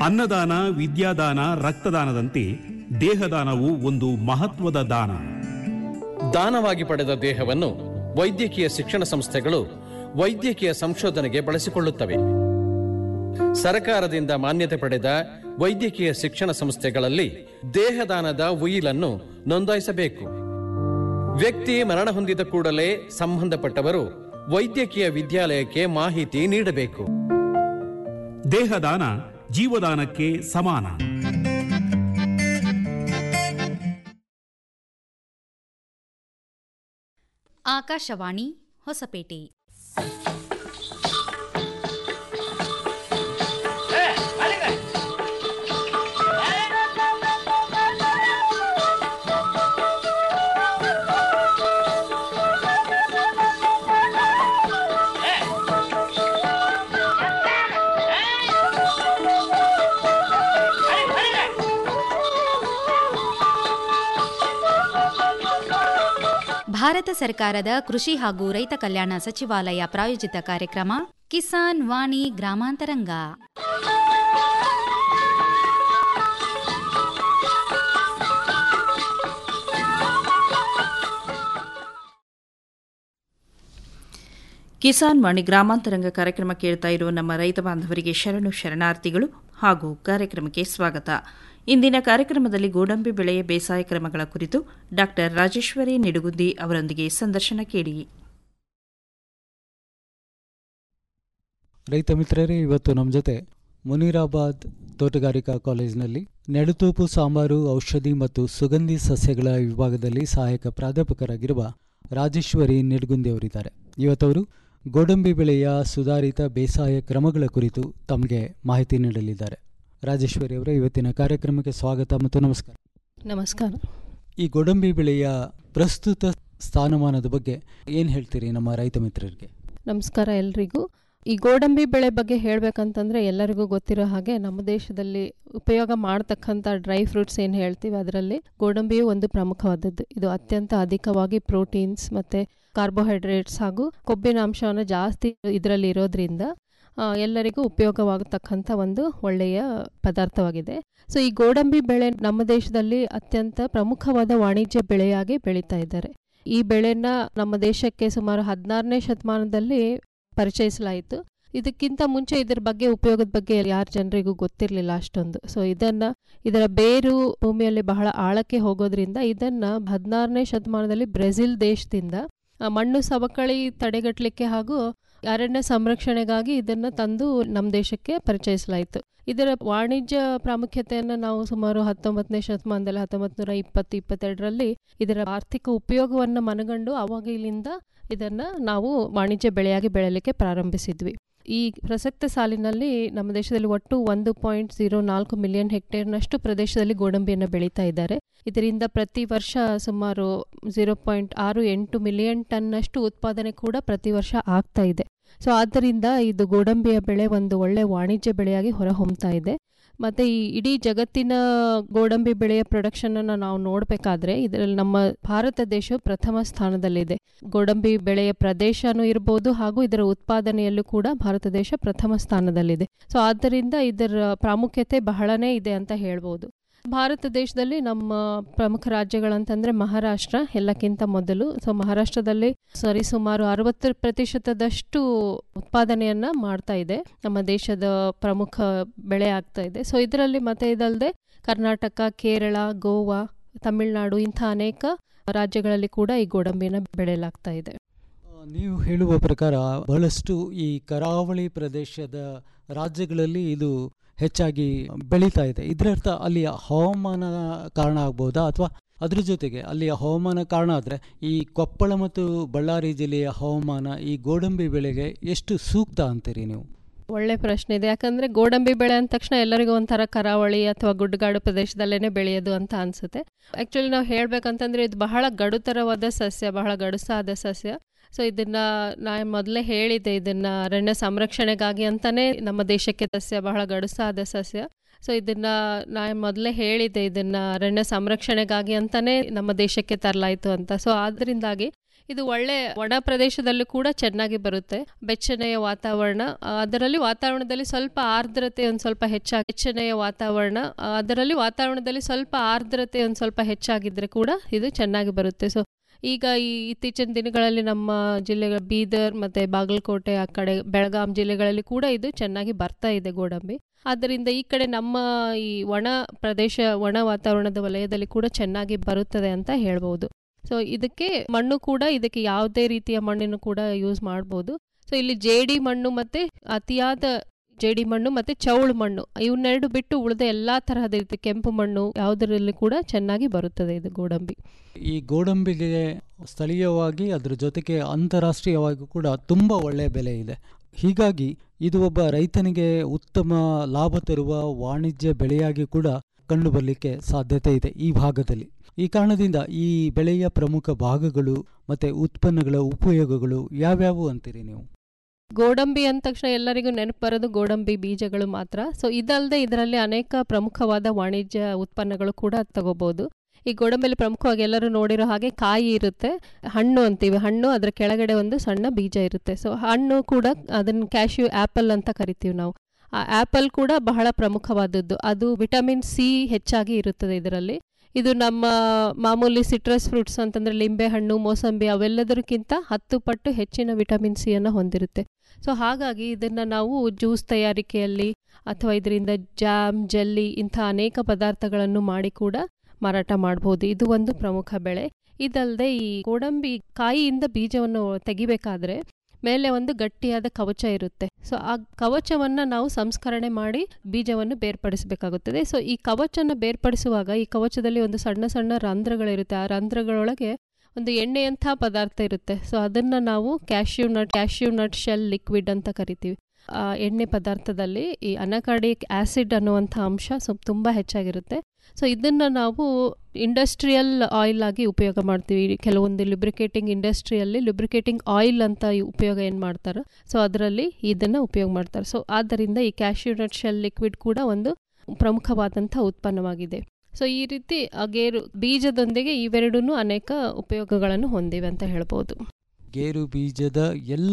ಅನ್ನದಾನ ವಿದ್ಯಾದಾನ ರಕ್ತದಾನದಂತೆ ದೇಹದಾನವು ಒಂದು ಮಹತ್ವದ ದಾನ ದಾನವಾಗಿ ಪಡೆದ ದೇಹವನ್ನು ವೈದ್ಯಕೀಯ ಶಿಕ್ಷಣ ಸಂಸ್ಥೆಗಳು ವೈದ್ಯಕೀಯ ಸಂಶೋಧನೆಗೆ ಬಳಸಿಕೊಳ್ಳುತ್ತವೆ ಸರಕಾರದಿಂದ ಮಾನ್ಯತೆ ಪಡೆದ ವೈದ್ಯಕೀಯ ಶಿಕ್ಷಣ ಸಂಸ್ಥೆಗಳಲ್ಲಿ ದೇಹದಾನದ ಉಯಿಲನ್ನು ನೋಂದಾಯಿಸಬೇಕು ವ್ಯಕ್ತಿ ಮರಣ ಹೊಂದಿದ ಕೂಡಲೇ ಸಂಬಂಧಪಟ್ಟವರು ವೈದ್ಯಕೀಯ ವಿದ್ಯಾಲಯಕ್ಕೆ ಮಾಹಿತಿ ನೀಡಬೇಕು ದೇಹದಾನ ಜೀವದಾನಕ್ಕೆ ಸಮಾನ ಆಕಾಶವಾಣಿ ಹೊಸಪೇಟೆ ಭಾರತ ಸರ್ಕಾರದ ಕೃಷಿ ಹಾಗೂ ರೈತ ಕಲ್ಯಾಣ ಸಚಿವಾಲಯ ಪ್ರಾಯೋಜಿತ ಕಾರ್ಯಕ್ರಮ ಕಿಸಾನ್ ವಾಣಿ ಗ್ರಾಮಾಂತರಂಗ ಕಿಸಾನ್ ವಾಣಿ ಗ್ರಾಮಾಂತರಂಗ ಕಾರ್ಯಕ್ರಮ ಕೇಳ್ತಾ ಇರುವ ನಮ್ಮ ರೈತ ಬಾಂಧವರಿಗೆ ಶರಣು ಶರಣಾರ್ಥಿಗಳು ಹಾಗೂ ಕಾರ್ಯಕ್ರಮಕ್ಕೆ ಸ್ವಾಗತ ಇಂದಿನ ಕಾರ್ಯಕ್ರಮದಲ್ಲಿ ಗೋಡಂಬಿ ಬೆಳೆಯ ಬೇಸಾಯ ಕ್ರಮಗಳ ಕುರಿತು ಡಾ ರಾಜೇಶ್ವರಿ ನಿಡುಗುಂದಿ ಅವರೊಂದಿಗೆ ಸಂದರ್ಶನ ಕೇಳಿ ರೈತ ಮಿತ್ರರೇ ಇವತ್ತು ನಮ್ಮ ಜೊತೆ ಮುನೀರಾಬಾದ್ ತೋಟಗಾರಿಕಾ ಕಾಲೇಜಿನಲ್ಲಿ ನೆಡುತೋಪು ಸಾಂಬಾರು ಔಷಧಿ ಮತ್ತು ಸುಗಂಧಿ ಸಸ್ಯಗಳ ವಿಭಾಗದಲ್ಲಿ ಸಹಾಯಕ ಪ್ರಾಧ್ಯಾಪಕರಾಗಿರುವ ರಾಜೇಶ್ವರಿ ನಿಡ್ಗುಂದಿ ಅವರಿದ್ದಾರೆ ಇವತ್ತವರು ಗೋಡಂಬಿ ಬೆಳೆಯ ಸುಧಾರಿತ ಬೇಸಾಯ ಕ್ರಮಗಳ ಕುರಿತು ತಮಗೆ ಮಾಹಿತಿ ನೀಡಲಿದ್ದಾರೆ ರಾಜೇಶ್ವರಿ ಅವರೇ ಇವತ್ತಿನ ಕಾರ್ಯಕ್ರಮಕ್ಕೆ ಸ್ವಾಗತ ಮತ್ತು ನಮಸ್ಕಾರ ನಮಸ್ಕಾರ ಈ ಗೋಡಂಬಿ ಬೆಳೆಯ ಪ್ರಸ್ತುತ ಸ್ಥಾನಮಾನದ ಬಗ್ಗೆ ಏನು ಹೇಳ್ತೀರಿ ನಮ್ಮ ರೈತ ಮಿತ್ರರಿಗೆ ನಮಸ್ಕಾರ ಎಲ್ರಿಗೂ ಈ ಗೋಡಂಬಿ ಬೆಳೆ ಬಗ್ಗೆ ಹೇಳಬೇಕಂತಂದರೆ ಎಲ್ಲರಿಗೂ ಗೊತ್ತಿರೋ ಹಾಗೆ ನಮ್ಮ ದೇಶದಲ್ಲಿ ಉಪಯೋಗ ಮಾಡ್ತಕ್ಕಂಥ ಡ್ರೈ ಫ್ರೂಟ್ಸ್ ಏನು ಹೇಳ್ತೀವಿ ಅದರಲ್ಲಿ ಗೋಡಂಬಿಯು ಒಂದು ಪ್ರಮುಖವಾದದ್ದು ಇದು ಅತ್ಯಂತ ಅಧಿಕವಾಗಿ ಪ್ರೋಟೀನ್ಸ್ ಮತ್ತು ಕಾರ್ಬೋಹೈಡ್ರೇಟ್ಸ್ ಹಾಗೂ ಕೊಬ್ಬಿನ ಅಂಶವನ್ನು ಜಾಸ್ತಿ ಇದರಲ್ಲಿ ಇರೋದ್ರಿಂದ ಆ, ಎಲ್ಲರಿಗೂ ಉಪಯೋಗವಾಗತಕ್ಕಂಥ ಒಂದು ಒಳ್ಳೆಯ ಪದಾರ್ಥವಾಗಿದೆ ಸೊ ಈ ಗೋಡಂಬಿ ಬೆಳೆ ನಮ್ಮ ದೇಶದಲ್ಲಿ ಅತ್ಯಂತ ಪ್ರಮುಖವಾದ ವಾಣಿಜ್ಯ ಬೆಳೆಯಾಗಿ ಬೆಳೀತಾ ಇದ್ದಾರೆ ಈ ಬೆಳೆನ ನಮ್ಮ ದೇಶಕ್ಕೆ ಸುಮಾರು ಹದಿನಾರನೇ ಶತಮಾನದಲ್ಲಿ ಪರಿಚಯಿಸಲಾಯಿತು ಇದಕ್ಕಿಂತ ಮುಂಚೆ ಇದರ ಬಗ್ಗೆ ಉಪಯೋಗದ ಬಗ್ಗೆ ಯಾರ ಜನರಿಗೂ ಗೊತ್ತಿರಲಿಲ್ಲ ಅಷ್ಟೊಂದು ಸೊ ಇದನ್ನ ಇದರ ಬೇರು ಭೂಮಿಯಲ್ಲಿ ಬಹಳ ಆಳಕ್ಕೆ ಹೋಗೋದ್ರಿಂದ ಇದನ್ನ ಹದಿನಾರನೇ ಶತಮಾನದಲ್ಲಿ ಬ್ರೆಜಿಲ್ ದೇಶದಿಂದ ಆ, ಮಣ್ಣು ಸವಕಳಿ ತಡೆಗಟ್ಟಲಿಕ್ಕೆ ಹಾಗೂ ಅರಣ್ಯ ಸಂರಕ್ಷಣೆಗಾಗಿ ಇದನ್ನ ತಂದು ನಮ್ಮ ದೇಶಕ್ಕೆ ಪರಿಚಯಿಸಲಾಯಿತು ಇದರ ವಾಣಿಜ್ಯ ಪ್ರಾಮುಖ್ಯತೆಯನ್ನು ನಾವು ಸುಮಾರು ಹತ್ತೊಂಬತ್ತನೇ ಶತಮಾನದಲ್ಲಿ ಹತ್ತೊಂಬತ್ತು ನೂರ ಇಪ್ಪತ್ತು ಇಪ್ಪತ್ತೆರಡರಲ್ಲಿ ಇದರ ಆರ್ಥಿಕ ಉಪಯೋಗವನ್ನು ಮನಗಂಡು ಅವಾಗಿಲಿಂದ ಇದನ್ನ ನಾವು ವಾಣಿಜ್ಯ ಬೆಳೆಯಾಗಿ ಬೆಳೆಯಲಿಕ್ಕೆ ಪ್ರಾರಂಭಿಸಿದ್ವಿ ಈ ಪ್ರಸಕ್ತ ಸಾಲಿನಲ್ಲಿ ನಮ್ಮ ದೇಶದಲ್ಲಿ ಒಟ್ಟು ಒಂದು ಪಾಯಿಂಟ್ ಜೀರೋ ನಾಲ್ಕು ಮಿಲಿಯನ್ ಹೆಕ್ಟೇರ್ನಷ್ಟು ಪ್ರದೇಶದಲ್ಲಿ ಗೋಡಂಬಿಯನ್ನು ಬೆಳೀತಾ ಇದ್ದಾರೆ ಇದರಿಂದ ಪ್ರತಿ ವರ್ಷ ಸುಮಾರು ಜೀರೋ ಪಾಯಿಂಟ್ ಆರು ಎಂಟು ಮಿಲಿಯನ್ ಟನ್ನಷ್ಟು ಉತ್ಪಾದನೆ ಕೂಡ ಪ್ರತಿ ವರ್ಷ ಆಗ್ತಾ ಇದೆ ಸೊ ಆದ್ದರಿಂದ ಇದು ಗೋಡಂಬಿಯ ಬೆಳೆ ಒಂದು ಒಳ್ಳೆ ವಾಣಿಜ್ಯ ಬೆಳೆಯಾಗಿ ಹೊರಹೊಮ್ತಾ ಇದೆ ಮತ್ತು ಈ ಇಡೀ ಜಗತ್ತಿನ ಗೋಡಂಬಿ ಬೆಳೆಯ ಪ್ರೊಡಕ್ಷನನ್ನು ನಾವು ನೋಡಬೇಕಾದ್ರೆ ಇದರಲ್ಲಿ ನಮ್ಮ ಭಾರತ ದೇಶ ಪ್ರಥಮ ಸ್ಥಾನದಲ್ಲಿದೆ ಗೋಡಂಬಿ ಬೆಳೆಯ ಪ್ರದೇಶನೂ ಇರ್ಬೋದು ಹಾಗೂ ಇದರ ಉತ್ಪಾದನೆಯಲ್ಲೂ ಕೂಡ ಭಾರತ ದೇಶ ಪ್ರಥಮ ಸ್ಥಾನದಲ್ಲಿದೆ ಸೊ ಆದ್ದರಿಂದ ಇದರ ಪ್ರಾಮುಖ್ಯತೆ ಬಹಳನೇ ಇದೆ ಅಂತ ಹೇಳ್ಬೋದು ಭಾರತ ದೇಶದಲ್ಲಿ ನಮ್ಮ ಪ್ರಮುಖ ರಾಜ್ಯಗಳಂತಂದ್ರೆ ಮಹಾರಾಷ್ಟ್ರ ಎಲ್ಲಕ್ಕಿಂತ ಮೊದಲು ಸೊ ಮಹಾರಾಷ್ಟ್ರದಲ್ಲಿ ಸರಿ ಸುಮಾರು ಅರವತ್ತು ಪ್ರತಿಶತದಷ್ಟು ಉತ್ಪಾದನೆಯನ್ನ ಮಾಡ್ತಾ ಇದೆ ನಮ್ಮ ದೇಶದ ಪ್ರಮುಖ ಬೆಳೆ ಆಗ್ತಾ ಇದೆ ಸೊ ಇದರಲ್ಲಿ ಮತ್ತೆ ಇದಲ್ಲದೆ ಕರ್ನಾಟಕ ಕೇರಳ ಗೋವಾ ತಮಿಳುನಾಡು ಇಂಥ ಅನೇಕ ರಾಜ್ಯಗಳಲ್ಲಿ ಕೂಡ ಈ ಗೋಡಂಬಿನ ಬೆಳೆಯಲಾಗ್ತಾ ಇದೆ ಆ, ನೀವು ಹೇಳುವ ಪ್ರಕಾರ ಬಹಳಷ್ಟು ಈ ಕರಾವಳಿ ಪ್ರದೇಶದ ರಾಜ್ಯಗಳಲ್ಲಿ ಇದು ಹೆಚ್ಚಾಗಿ ಬೆಳೀತಾ ಇದೆ ಇದರರ್ಥ ಅಲ್ಲಿಯ ಹವಾಮಾನ ಕಾರಣ ಆಗ್ಬೋದಾ ಅಥವಾ ಅದ್ರ ಜೊತೆಗೆ ಅಲ್ಲಿಯ ಹವಾಮಾನ ಕಾರಣ ಆದರೆ ಈ ಕೊಪ್ಪಳ ಮತ್ತು ಬಳ್ಳಾರಿ ಜಿಲ್ಲೆಯ ಹವಾಮಾನ ಈ ಗೋಡಂಬಿ ಬೆಳೆಗೆ ಎಷ್ಟು ಸೂಕ್ತ ಅಂತೀರಿ ನೀವು ಒಳ್ಳೆ ಪ್ರಶ್ನೆ ಇದೆ ಯಾಕಂದ್ರೆ ಗೋಡಂಬಿ ಬೆಳೆ ಅಂದ ತಕ್ಷಣ ಎಲ್ಲರಿಗೂ ಒಂಥರ ಕರಾವಳಿ ಅಥವಾ ಗುಡ್ಡಗಾಡು ಪ್ರದೇಶದಲ್ಲೇನೆ ಬೆಳೆಯೋದು ಅಂತ ಅನ್ಸುತ್ತೆ ಆಕ್ಚುಲಿ ನಾವು ಹೇಳ್ಬೇಕಂತಂದ್ರೆ ಇದು ಬಹಳ ಗಡುತರವಾದ ಸಸ್ಯ ಬಹಳ ಗಡುಸಾದ ಸಸ್ಯ ಸೊ ಇದನ್ನ ನಾನು ಮೊದಲೇ ಹೇಳಿದ್ದೆ ಇದನ್ನ ಅರಣ್ಯ ಸಂರಕ್ಷಣೆಗಾಗಿ ಅಂತಾನೆ ನಮ್ಮ ದೇಶಕ್ಕೆ ಸಸ್ಯ ಬಹಳ ಗಡುಸಾದ ಸಸ್ಯ ಸೊ ಇದನ್ನ ನಾನು ಮೊದಲೇ ಹೇಳಿದ್ದೆ ಇದನ್ನ ಅರಣ್ಯ ಸಂರಕ್ಷಣೆಗಾಗಿ ಅಂತಾನೆ ನಮ್ಮ ದೇಶಕ್ಕೆ ತರಲಾಯಿತು ಅಂತ ಸೊ ಆದ್ರಿಂದಾಗಿ ಇದು ಒಳ್ಳೆ ಒಣ ಪ್ರದೇಶದಲ್ಲೂ ಕೂಡ ಚೆನ್ನಾಗಿ ಬರುತ್ತೆ ಬೆಚ್ಚನೆಯ ವಾತಾವರಣ ಆ, ಅದರಲ್ಲಿ ವಾತಾವರಣದಲ್ಲಿ ಸ್ವಲ್ಪ ಆರ್ದ್ರತೆ ಒಂದು ಸ್ವಲ್ಪ ಹೆಚ್ಚಾಗಿ ಬೆಚ್ಚನೆಯ ವಾತಾವರಣ ಆ, ಅದರಲ್ಲಿ ವಾತಾವರಣದಲ್ಲಿ ಸ್ವಲ್ಪ ಆರ್ದ್ರತೆ ಒಂದು ಸ್ವಲ್ಪ ಹೆಚ್ಚಾಗಿದ್ರೆ ಕೂಡ ಇದು ಚೆನ್ನಾಗಿ ಬರುತ್ತೆ ಸೊ ಈಗ ಈ ಇತ್ತೀಚಿನ ದಿನಗಳಲ್ಲಿ ನಮ್ಮ ಜಿಲ್ಲೆಗಳ ಬೀದರ್ ಮತ್ತೆ ಬಾಗಲಕೋಟೆ ಆ ಕಡೆ ಬೆಳಗಾಂ ಜಿಲ್ಲೆಗಳಲ್ಲಿ ಕೂಡ ಇದು ಚೆನ್ನಾಗಿ ಬರ್ತಾ ಇದೆ ಗೋಡಂಬಿ ಆದ್ದರಿಂದ ಈ ಕಡೆ ನಮ್ಮ ಈ ಒಣ ಪ್ರದೇಶ ಒಣ ವಾತಾವರಣದ ವಲಯದಲ್ಲಿ ಕೂಡ ಚೆನ್ನಾಗಿ ಬರುತ್ತದೆ ಅಂತ ಹೇಳ್ಬೋದು ಸೊ ಇದಕ್ಕೆ ಮಣ್ಣು ಕೂಡ ಇದಕ್ಕೆ ಯಾವುದೇ ರೀತಿಯ ಮಣ್ಣನ್ನು ಕೂಡ ಯೂಸ್ ಮಾಡ್ಬೋದು ಸೊ ಇಲ್ಲಿ ಜೇಡಿ ಮಣ್ಣು ಮತ್ತೆ ಅತಿಯಾದ ಜೇಡಿ ಮಣ್ಣು ಮತ್ತೆ ಚೌಳು ಮಣ್ಣು ಇವನ್ನೆರಡು ಬಿಟ್ಟು ಉಳಿದ ಎಲ್ಲಾ ತರಹದ ರೀತಿ ಕೆಂಪು ಮಣ್ಣು ಯಾವುದರಲ್ಲಿ ಕೂಡ ಚೆನ್ನಾಗಿ ಬರುತ್ತದೆ ಇದು ಗೋಡಂಬಿ ಈ ಗೋಡಂಬಿಗೆ ಸ್ಥಳೀಯವಾಗಿ ಅದರ ಜೊತೆಗೆ ಅಂತಾರಾಷ್ಟ್ರೀಯವಾಗಿ ಕೂಡ ತುಂಬ ಒಳ್ಳೆಯ ಬೆಲೆ ಇದೆ ಹೀಗಾಗಿ ಇದು ಒಬ್ಬ ರೈತನಿಗೆ ಉತ್ತಮ ಲಾಭ ತರುವ ವಾಣಿಜ್ಯ ಬೆಳೆಯಾಗಿ ಕೂಡ ಕಂಡುಬರಲಿಕ್ಕೆ ಸಾಧ್ಯತೆ ಇದೆ ಈ ಭಾಗದಲ್ಲಿ ಈ ಕಾರಣದಿಂದ ಈ ಬೆಳೆಯ ಪ್ರಮುಖ ಭಾಗಗಳು ಮತ್ತೆ ಉತ್ಪನ್ನಗಳ ಉಪಯೋಗಗಳು ಯಾವ್ಯಾವು ಅಂತೀರಿ ನೀವು ಗೋಡಂಬಿ ಅಂದ ತಕ್ಷಣ ಎಲ್ಲರಿಗೂ ನೆನಪು ಬರೋದು ಗೋಡಂಬಿ ಬೀಜಗಳು ಮಾತ್ರ ಸೊ ಇದಲ್ಲದೆ ಇದರಲ್ಲಿ ಅನೇಕ ಪ್ರಮುಖವಾದ ವಾಣಿಜ್ಯ ಉತ್ಪನ್ನಗಳು ಕೂಡ ತಗೋಬಹುದು ಈ ಗೋಡಂಬಿಯಲ್ಲಿ ಪ್ರಮುಖವಾಗಿ ಎಲ್ಲರೂ ನೋಡಿರೋ ಹಾಗೆ ಕಾಯಿ ಇರುತ್ತೆ ಹಣ್ಣು ಅಂತೀವಿ ಹಣ್ಣು ಅದರ ಕೆಳಗಡೆ ಒಂದು ಸಣ್ಣ ಬೀಜ ಇರುತ್ತೆ ಸೊ ಹಣ್ಣು ಕೂಡ ಅದನ್ನ ಕ್ಯಾಶ್ಯೂ ಆ್ಯಪಲ್ ಅಂತ ಕರಿತೀವಿ ನಾವು ಆ ಆ್ಯಪಲ್ ಕೂಡ ಬಹಳ ಪ್ರಮುಖವಾದದ್ದು ಅದು ವಿಟಮಿನ್ ಸಿ ಹೆಚ್ಚಾಗಿ ಇರುತ್ತದೆ ಇದರಲ್ಲಿ ಇದು ನಮ್ಮ ಮಾಮೂಲಿ ಸಿಟ್ರಸ್ ಫ್ರೂಟ್ಸ್ ಅಂತಂದ್ರೆ ಲಿಂಬೆ ಹಣ್ಣು ಮೋಸಂಬಿ ಅವೆಲ್ಲದಕ್ಕಿಂತ ಹತ್ತು ಪಟ್ಟು ಹೆಚ್ಚಿನ ವಿಟಮಿನ್ ಸಿ ಅನ್ನು ಹೊಂದಿರುತ್ತೆ ಸೊ ಹಾಗಾಗಿ ಇದನ್ನು ನಾವು ಜ್ಯೂಸ್ ತಯಾರಿಕೆಯಲ್ಲಿ ಅಥವಾ ಇದರಿಂದ ಜಾಮ್ ಜಲ್ಲಿ ಇಂಥ ಅನೇಕ ಪದಾರ್ಥಗಳನ್ನು ಮಾಡಿ ಕೂಡ ಮಾರಾಟ ಮಾಡಬಹುದು ಇದು ಒಂದು ಪ್ರಮುಖ ಬೆಳೆ ಇದಲ್ಲದೆ ಈ ಗೋಡಂಬಿ ಕಾಯಿಯಿಂದ ಬೀಜವನ್ನು ತೆಗಿಬೇಕಾದ್ರೆ ಮೇಲೆ ಒಂದು ಗಟ್ಟಿಯಾದ ಕವಚ ಇರುತ್ತೆ ಸೊ ಆ ಕವಚವನ್ನು ನಾವು ಸಂಸ್ಕರಣೆ ಮಾಡಿ ಬೀಜವನ್ನು ಬೇರ್ಪಡಿಸಬೇಕಾಗುತ್ತದೆ ಸೊ ಈ ಕವಚನ ಬೇರ್ಪಡಿಸುವಾಗ ಈ ಕವಚದಲ್ಲಿ ಒಂದು ಸಣ್ಣ ಸಣ್ಣ ರಂಧ್ರಗಳಿರುತ್ತೆ ಆ ರಂಧ್ರಗಳೊಳಗೆ ಒಂದು ಎಣ್ಣೆಯಂಥ ಪದಾರ್ಥ ಇರುತ್ತೆ ಸೊ ಅದನ್ನು ನಾವು cashew nut cashew nut shell liquid ಅಂತ ಕರಿತೀವಿ ಆ ಎಣ್ಣೆ ಪದಾರ್ಥದಲ್ಲಿ ಈ ಅನಕಾಡಿಕ್ ಆ್ಯಸಿಡ್ ಅನ್ನುವಂಥ ಅಂಶ ಸ್ವಲ್ಪ ತುಂಬ ಹೆಚ್ಚಾಗಿರುತ್ತೆ ಸೊ ಇದನ್ನು ನಾವು ಇಂಡಸ್ಟ್ರಿಯಲ್ ಆಯಿಲ್ ಆಗಿ ಉಪಯೋಗ ಮಾಡ್ತೀವಿ ಕೆಲವೊಂದು ಲುಬ್ರಿಕೇಟಿಂಗ್ ಇಂಡಸ್ಟ್ರಿಯಲ್ಲಿ ಲುಬ್ರಿಕೇಟಿಂಗ್ ಆಯಿಲ್ ಅಂತ ಈ ಉಪಯೋಗ ಏನು ಮಾಡ್ತಾರೆ ಸೊ ಅದರಲ್ಲಿ ಇದನ್ನು ಉಪಯೋಗ ಮಾಡ್ತಾರೆ ಸೊ ಆದ್ದರಿಂದ ಈ ಕ್ಯಾಶ್ಯೂ ನಟ್ ಶೆಲ್ ಲಿಕ್ವಿಡ್ ಕೂಡ ಒಂದು ಪ್ರಮುಖವಾದಂಥ ಉತ್ಪನ್ನವಾಗಿದೆ ಸೊ ಈ ರೀತಿ ಆ ಗೇರು ಬೀಜದೊಂದಿಗೆ ಇವೆರಡೂ ಅನೇಕ ಉಪಯೋಗಗಳನ್ನು ಹೊಂದಿವೆ ಅಂತ ಹೇಳ್ಬೋದು ಗೇರು ಬೀಜದ ಎಲ್ಲ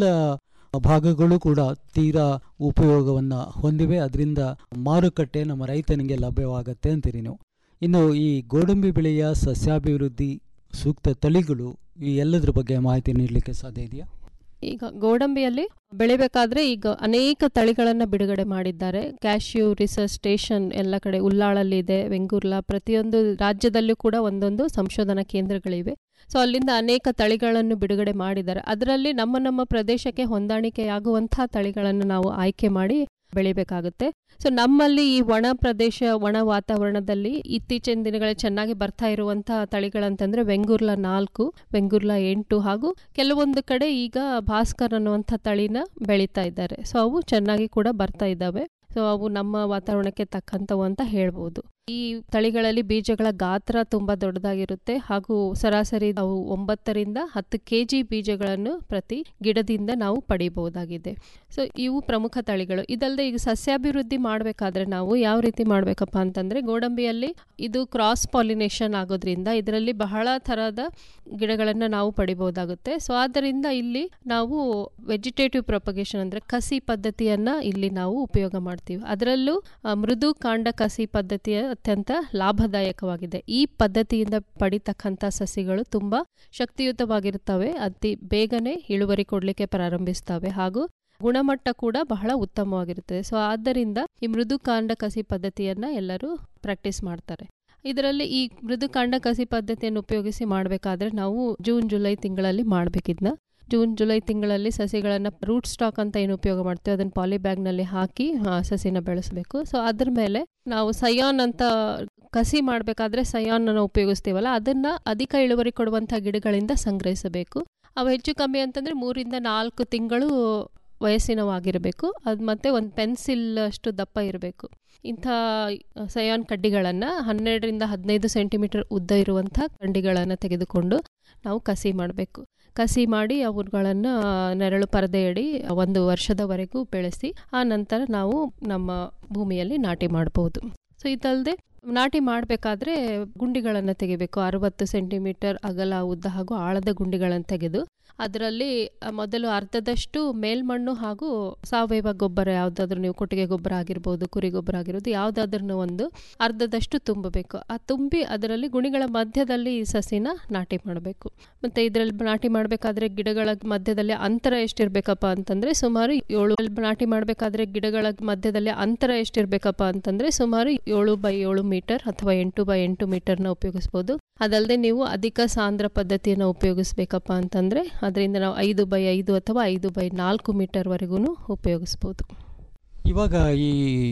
ಭಾಗಗಳು ಕೂಡ ತೀರಾ ಉಪಯೋಗವನ್ನು ಹೊಂದಿವೆ ಅದರಿಂದ ಮಾರುಕಟ್ಟೆ ನಮ್ಮ ರೈತನಿಗೆ ಲಭ್ಯವಾಗತ್ತೆ ಅಂತೀರಿ ನೀವು ಇನ್ನು ಈ ಗೋಡಂಬಿ ಬೆಳೆಯ ಸಸ್ಯಾಭಿವೃದ್ಧಿ ಸೂಕ್ತ ತಳಿಗಳು ಈ ಎಲ್ಲದರ ಬಗ್ಗೆ ಮಾಹಿತಿ ನೀಡಲಿಕ್ಕೆ ಸಾಧ್ಯ ಇದೆಯಾ ಈಗ ಗೋಡಂಬಿಯಲ್ಲಿ ಬೆಳಿಬೇಕಾದ್ರೆ ಈಗ ಅನೇಕ ತಳಿಗಳನ್ನು ಬಿಡುಗಡೆ ಮಾಡಿದ್ದಾರೆ ಕ್ಯಾಶ್ಯೂ ರಿಸರ್ಚ್ ಸ್ಟೇಷನ್ ಎಲ್ಲ ಕಡೆ ಉಲ್ಲಾಳಲ್ಲಿ ಇದೆ ವೆಂಗೂರ್ಲಾ ಪ್ರತಿಯೊಂದು ರಾಜ್ಯದಲ್ಲೂ ಕೂಡ ಒಂದೊಂದು ಸಂಶೋಧನಾ ಕೇಂದ್ರಗಳಿವೆ ಸೊ ಅಲ್ಲಿಂದ ಅನೇಕ ತಳಿಗಳನ್ನು ಬಿಡುಗಡೆ ಮಾಡಿದ್ದಾರೆ ಅದರಲ್ಲಿ ನಮ್ಮ ನಮ್ಮ ಪ್ರದೇಶಕ್ಕೆ ಹೊಂದಾಣಿಕೆಯಾಗುವಂಥ ತಳಿಗಳನ್ನು ನಾವು ಆಯ್ಕೆ ಮಾಡಿ ಬೆಳಿಬೇಕಾಗುತ್ತೆ ಸೊ ನಮ್ಮಲ್ಲಿ ಈ ಒಣ ಪ್ರದೇಶ ಒಣ ವಾತಾವರಣದಲ್ಲಿ ಇತ್ತೀಚಿನ ದಿನಗಳಲ್ಲಿ ಚೆನ್ನಾಗಿ ಬರ್ತಾ ಇರುವಂತಹ ತಳಿಗಳಂತಂದ್ರೆ ವೆಂಗೂರ್ಲಾ ನಾಲ್ಕು ವೆಂಗೂರ್ಲಾ ಎಂಟು ಹಾಗೂ ಕೆಲವೊಂದು ಕಡೆ ಈಗ ಭಾಸ್ಕರ್ ಅನ್ನುವಂಥ ತಳಿನ ಬೆಳೀತಾ ಇದ್ದಾರೆ ಸೊ ಅವು ಚೆನ್ನಾಗಿ ಕೂಡ ಬರ್ತಾ ಇದ್ದಾವೆ ಸೊ ಅವು ನಮ್ಮ ವಾತಾವರಣಕ್ಕೆ ತಕ್ಕಂಥವು ಅಂತ ಹೇಳ್ಬೋದು ಈ ತಳಿಗಳಲ್ಲಿ ಬೀಜಗಳ ಗಾತ್ರ ತುಂಬ ದೊಡ್ಡದಾಗಿರುತ್ತೆ ಹಾಗೂ ಸರಾಸರಿ ನಾವು ಒಂಬತ್ತರಿಂದ ಹತ್ತು ಕೆ ಜಿ ಬೀಜಗಳನ್ನು ಪ್ರತಿ ಗಿಡದಿಂದ ನಾವು ಪಡಿಬಹುದಾಗಿದೆ ಸೊ ಇವು ಪ್ರಮುಖ ತಳಿಗಳು ಇದಲ್ಲದೆ ಈಗ ಸಸ್ಯಾಭಿವೃದ್ಧಿ ಮಾಡಬೇಕಾದ್ರೆ ನಾವು ಯಾವ ರೀತಿ ಮಾಡಬೇಕಪ್ಪ ಅಂತಂದ್ರೆ ಗೋಡಂಬಿಯಲ್ಲಿ ಇದು ಕ್ರಾಸ್ ಪಾಲಿನೇಷನ್ ಆಗೋದ್ರಿಂದ ಇದರಲ್ಲಿ ಬಹಳ ಥರದ ಗಿಡಗಳನ್ನು ನಾವು ಪಡಿಬಹುದಾಗುತ್ತೆ ಸೊ ಆದ್ದರಿಂದ ಇಲ್ಲಿ ನಾವು ವೆಜಿಟೇಟಿವ್ ಪ್ರೊಪಗೇಷನ್ ಅಂದ್ರೆ ಕಸಿ ಪದ್ಧತಿಯನ್ನ ಇಲ್ಲಿ ನಾವು ಉಪಯೋಗ ಮಾಡ್ತೀವಿ ಅದರಲ್ಲೂ ಆ, ಮೃದು ಕಾಂಡ ಕಸಿ ಪದ್ಧತಿಯ ಅತ್ಯಂತ ಲಾಭದಾಯಕವಾಗಿದೆ ಈ ಪದ್ಧತಿಯಿಂದ ಪಡಿತಕ್ಕಂಥ ಸಸಿಗಳು ತುಂಬಾ ಶಕ್ತಿಯುತವಾಗಿರುತ್ತವೆ ಅತಿ ಬೇಗನೆ ಇಳುವರಿ ಕೊಡಲಿಕ್ಕೆ ಪ್ರಾರಂಭಿಸ್ತವೆ ಹಾಗೂ ಗುಣಮಟ್ಟ ಕೂಡ ಬಹಳ ಉತ್ತಮವಾಗಿರುತ್ತದೆ ಸೊ ಆದ್ದರಿಂದ ಈ ಮೃದು ಕಾಂಡ ಕಸಿ ಪದ್ಧತಿಯನ್ನ ಎಲ್ಲರೂ ಪ್ರಾಕ್ಟೀಸ್ ಮಾಡ್ತಾರೆ ಇದರಲ್ಲಿ ಈ ಮೃದು ಕಾಂಡ ಕಸಿ ಪದ್ಧತಿಯನ್ನು ಉಪಯೋಗಿಸಿ ಮಾಡಬೇಕಾದ್ರೆ ನಾವು ಜೂನ್ ಜುಲೈ ತಿಂಗಳಲ್ಲಿ ಮಾಡಬೇಕಿದ್ನ ಜೂನ್ ಜುಲೈ ತಿಂಗಳಲ್ಲಿ ಸಸಿಗಳನ್ನು ರೂಟ್ ಸ್ಟಾಕ್ ಅಂತ ಏನು ಉಪಯೋಗ ಮಾಡ್ತೀವಿ ಅದನ್ನು ಪಾಲಿ ಬ್ಯಾಗ್ನಲ್ಲಿ ಹಾಕಿ ಆ, ಸಸಿನ ಬೆಳೆಸಬೇಕು ಸೊ ಅದ್ರ ಮೇಲೆ ನಾವು ಸಯಾನ್ ಅಂತ ಕಸಿ ಮಾಡಬೇಕಾದ್ರೆ ಸಯಾನ್ ಅನ್ನು ಉಪಯೋಗಿಸ್ತೀವಲ್ಲ ಅದನ್ನ ಅಧಿಕ ಇಳುವರಿ ಕೊಡುವಂಥ ಗಿಡಗಳಿಂದ ಸಂಗ್ರಹಿಸಬೇಕು ಅವು ಹೆಚ್ಚು ಕಮ್ಮಿ ಅಂತಂದ್ರೆ ಮೂರಿಂದ ನಾಲ್ಕು ತಿಂಗಳು ವಯಸ್ಸಿನವಾಗಿರಬೇಕು ಅದು ಮತ್ತೆ ಒಂದು ಪೆನ್ಸಿಲ್ ಅಷ್ಟು ದಪ್ಪ ಇರಬೇಕು ಇಂಥ ಸಯಾನ್ ಕಡ್ಡಿಗಳನ್ನು ಹನ್ನೆರಡರಿಂದ ಹದಿನೈದು ಸೆಂಟಿಮೀಟರ್ ಉದ್ದ ಇರುವಂಥ ಕಡ್ಡಿಗಳನ್ನು ತೆಗೆದುಕೊಂಡು ನಾವು ಕಸಿ ಮಾಡಬೇಕು ಕಸಿ ಮಾಡಿ ಅವುಗಳನ್ನು ನೆರಳು ಪರದೆಯಡಿ ಒಂದು ವರ್ಷದವರೆಗೂ ಬೆಳೆಸಿ ಆ ನಂತರ ನಾವು ನಮ್ಮ ಭೂಮಿಯಲ್ಲಿ ನಾಟಿ ಮಾಡಬಹುದು ಸೊ ಇದಲ್ಲದೆ ನಾಟಿ ಮಾಡಬೇಕಾದ್ರೆ ಗುಂಡಿಗಳನ್ನು ತೆಗಿಬೇಕು ಅರವತ್ತು ಸೆಂಟಿಮೀಟರ್ ಅಗಲ ಉದ್ದ ಹಾಗೂ ಆಳದ ಗುಂಡಿಗಳನ್ನು ತೆಗೆದು ಅದರಲ್ಲಿ ಆ, ಮೊದಲು ಅರ್ಧದಷ್ಟು ಮೇಲ್ಮಣ್ಣು ಹಾಗೂ ಸಾವಯವ ಗೊಬ್ಬರ ಯಾವುದಾದ್ರೂ ನೀವು ಕೊಟ್ಟಿಗೆ ಗೊಬ್ಬರ ಆಗಿರ್ಬೋದು ಕುರಿ ಗೊಬ್ಬರ ಆಗಿರ್ಬೋದು ಯಾವುದಾದ್ರೂ ಒಂದು ಅರ್ಧದಷ್ಟು ತುಂಬಬೇಕು ಆ ತುಂಬಿ ಅದರಲ್ಲಿ ಗುಣಿಗಳ ಮಧ್ಯದಲ್ಲಿ ಈ ಸಸಿನ ನಾಟಿ ಮಾಡಬೇಕು ಮತ್ತು ಇದರಲ್ಲಿ ನಾಟಿ ಮಾಡಬೇಕಾದ್ರೆ ಗಿಡಗಳ ಮಧ್ಯದಲ್ಲಿ ಅಂತರ ಎಷ್ಟಿರಬೇಕಪ್ಪ ಅಂತಂದರೆ ಸುಮಾರು ಏಳು ನಾಟಿ ಮಾಡಬೇಕಾದ್ರೆ ಗಿಡಗಳ ಮಧ್ಯದಲ್ಲಿ ಅಂತರ ಎಷ್ಟಿರಬೇಕಪ್ಪ ಅಂತಂದರೆ ಸುಮಾರು ಏಳು ಬೈ ಏಳು ಮೀಟರ್ ಅಥವಾ ಎಂಟು ಬೈ ಎಂಟು ಮೀಟರ್ನ ಉಪಯೋಗಿಸ್ಬೋದು ಅದಲ್ಲದೆ ನೀವು ಅಧಿಕ ಸಾಂದ್ರ ಪದ್ಧತಿಯನ್ನು ಉಪಯೋಗಿಸ್ಬೇಕಪ್ಪ ಅಂತಂದರೆ ಅದರಿಂದ ನಾವು ಐದು ಬೈ ಐದು ಅಥವಾ ಐದು ಬೈ ನಾಲ್ಕು ಮೀಟರ್ವರೆಗೂ ಉಪಯೋಗಿಸ್ಬೋದು ಇವಾಗ ಈ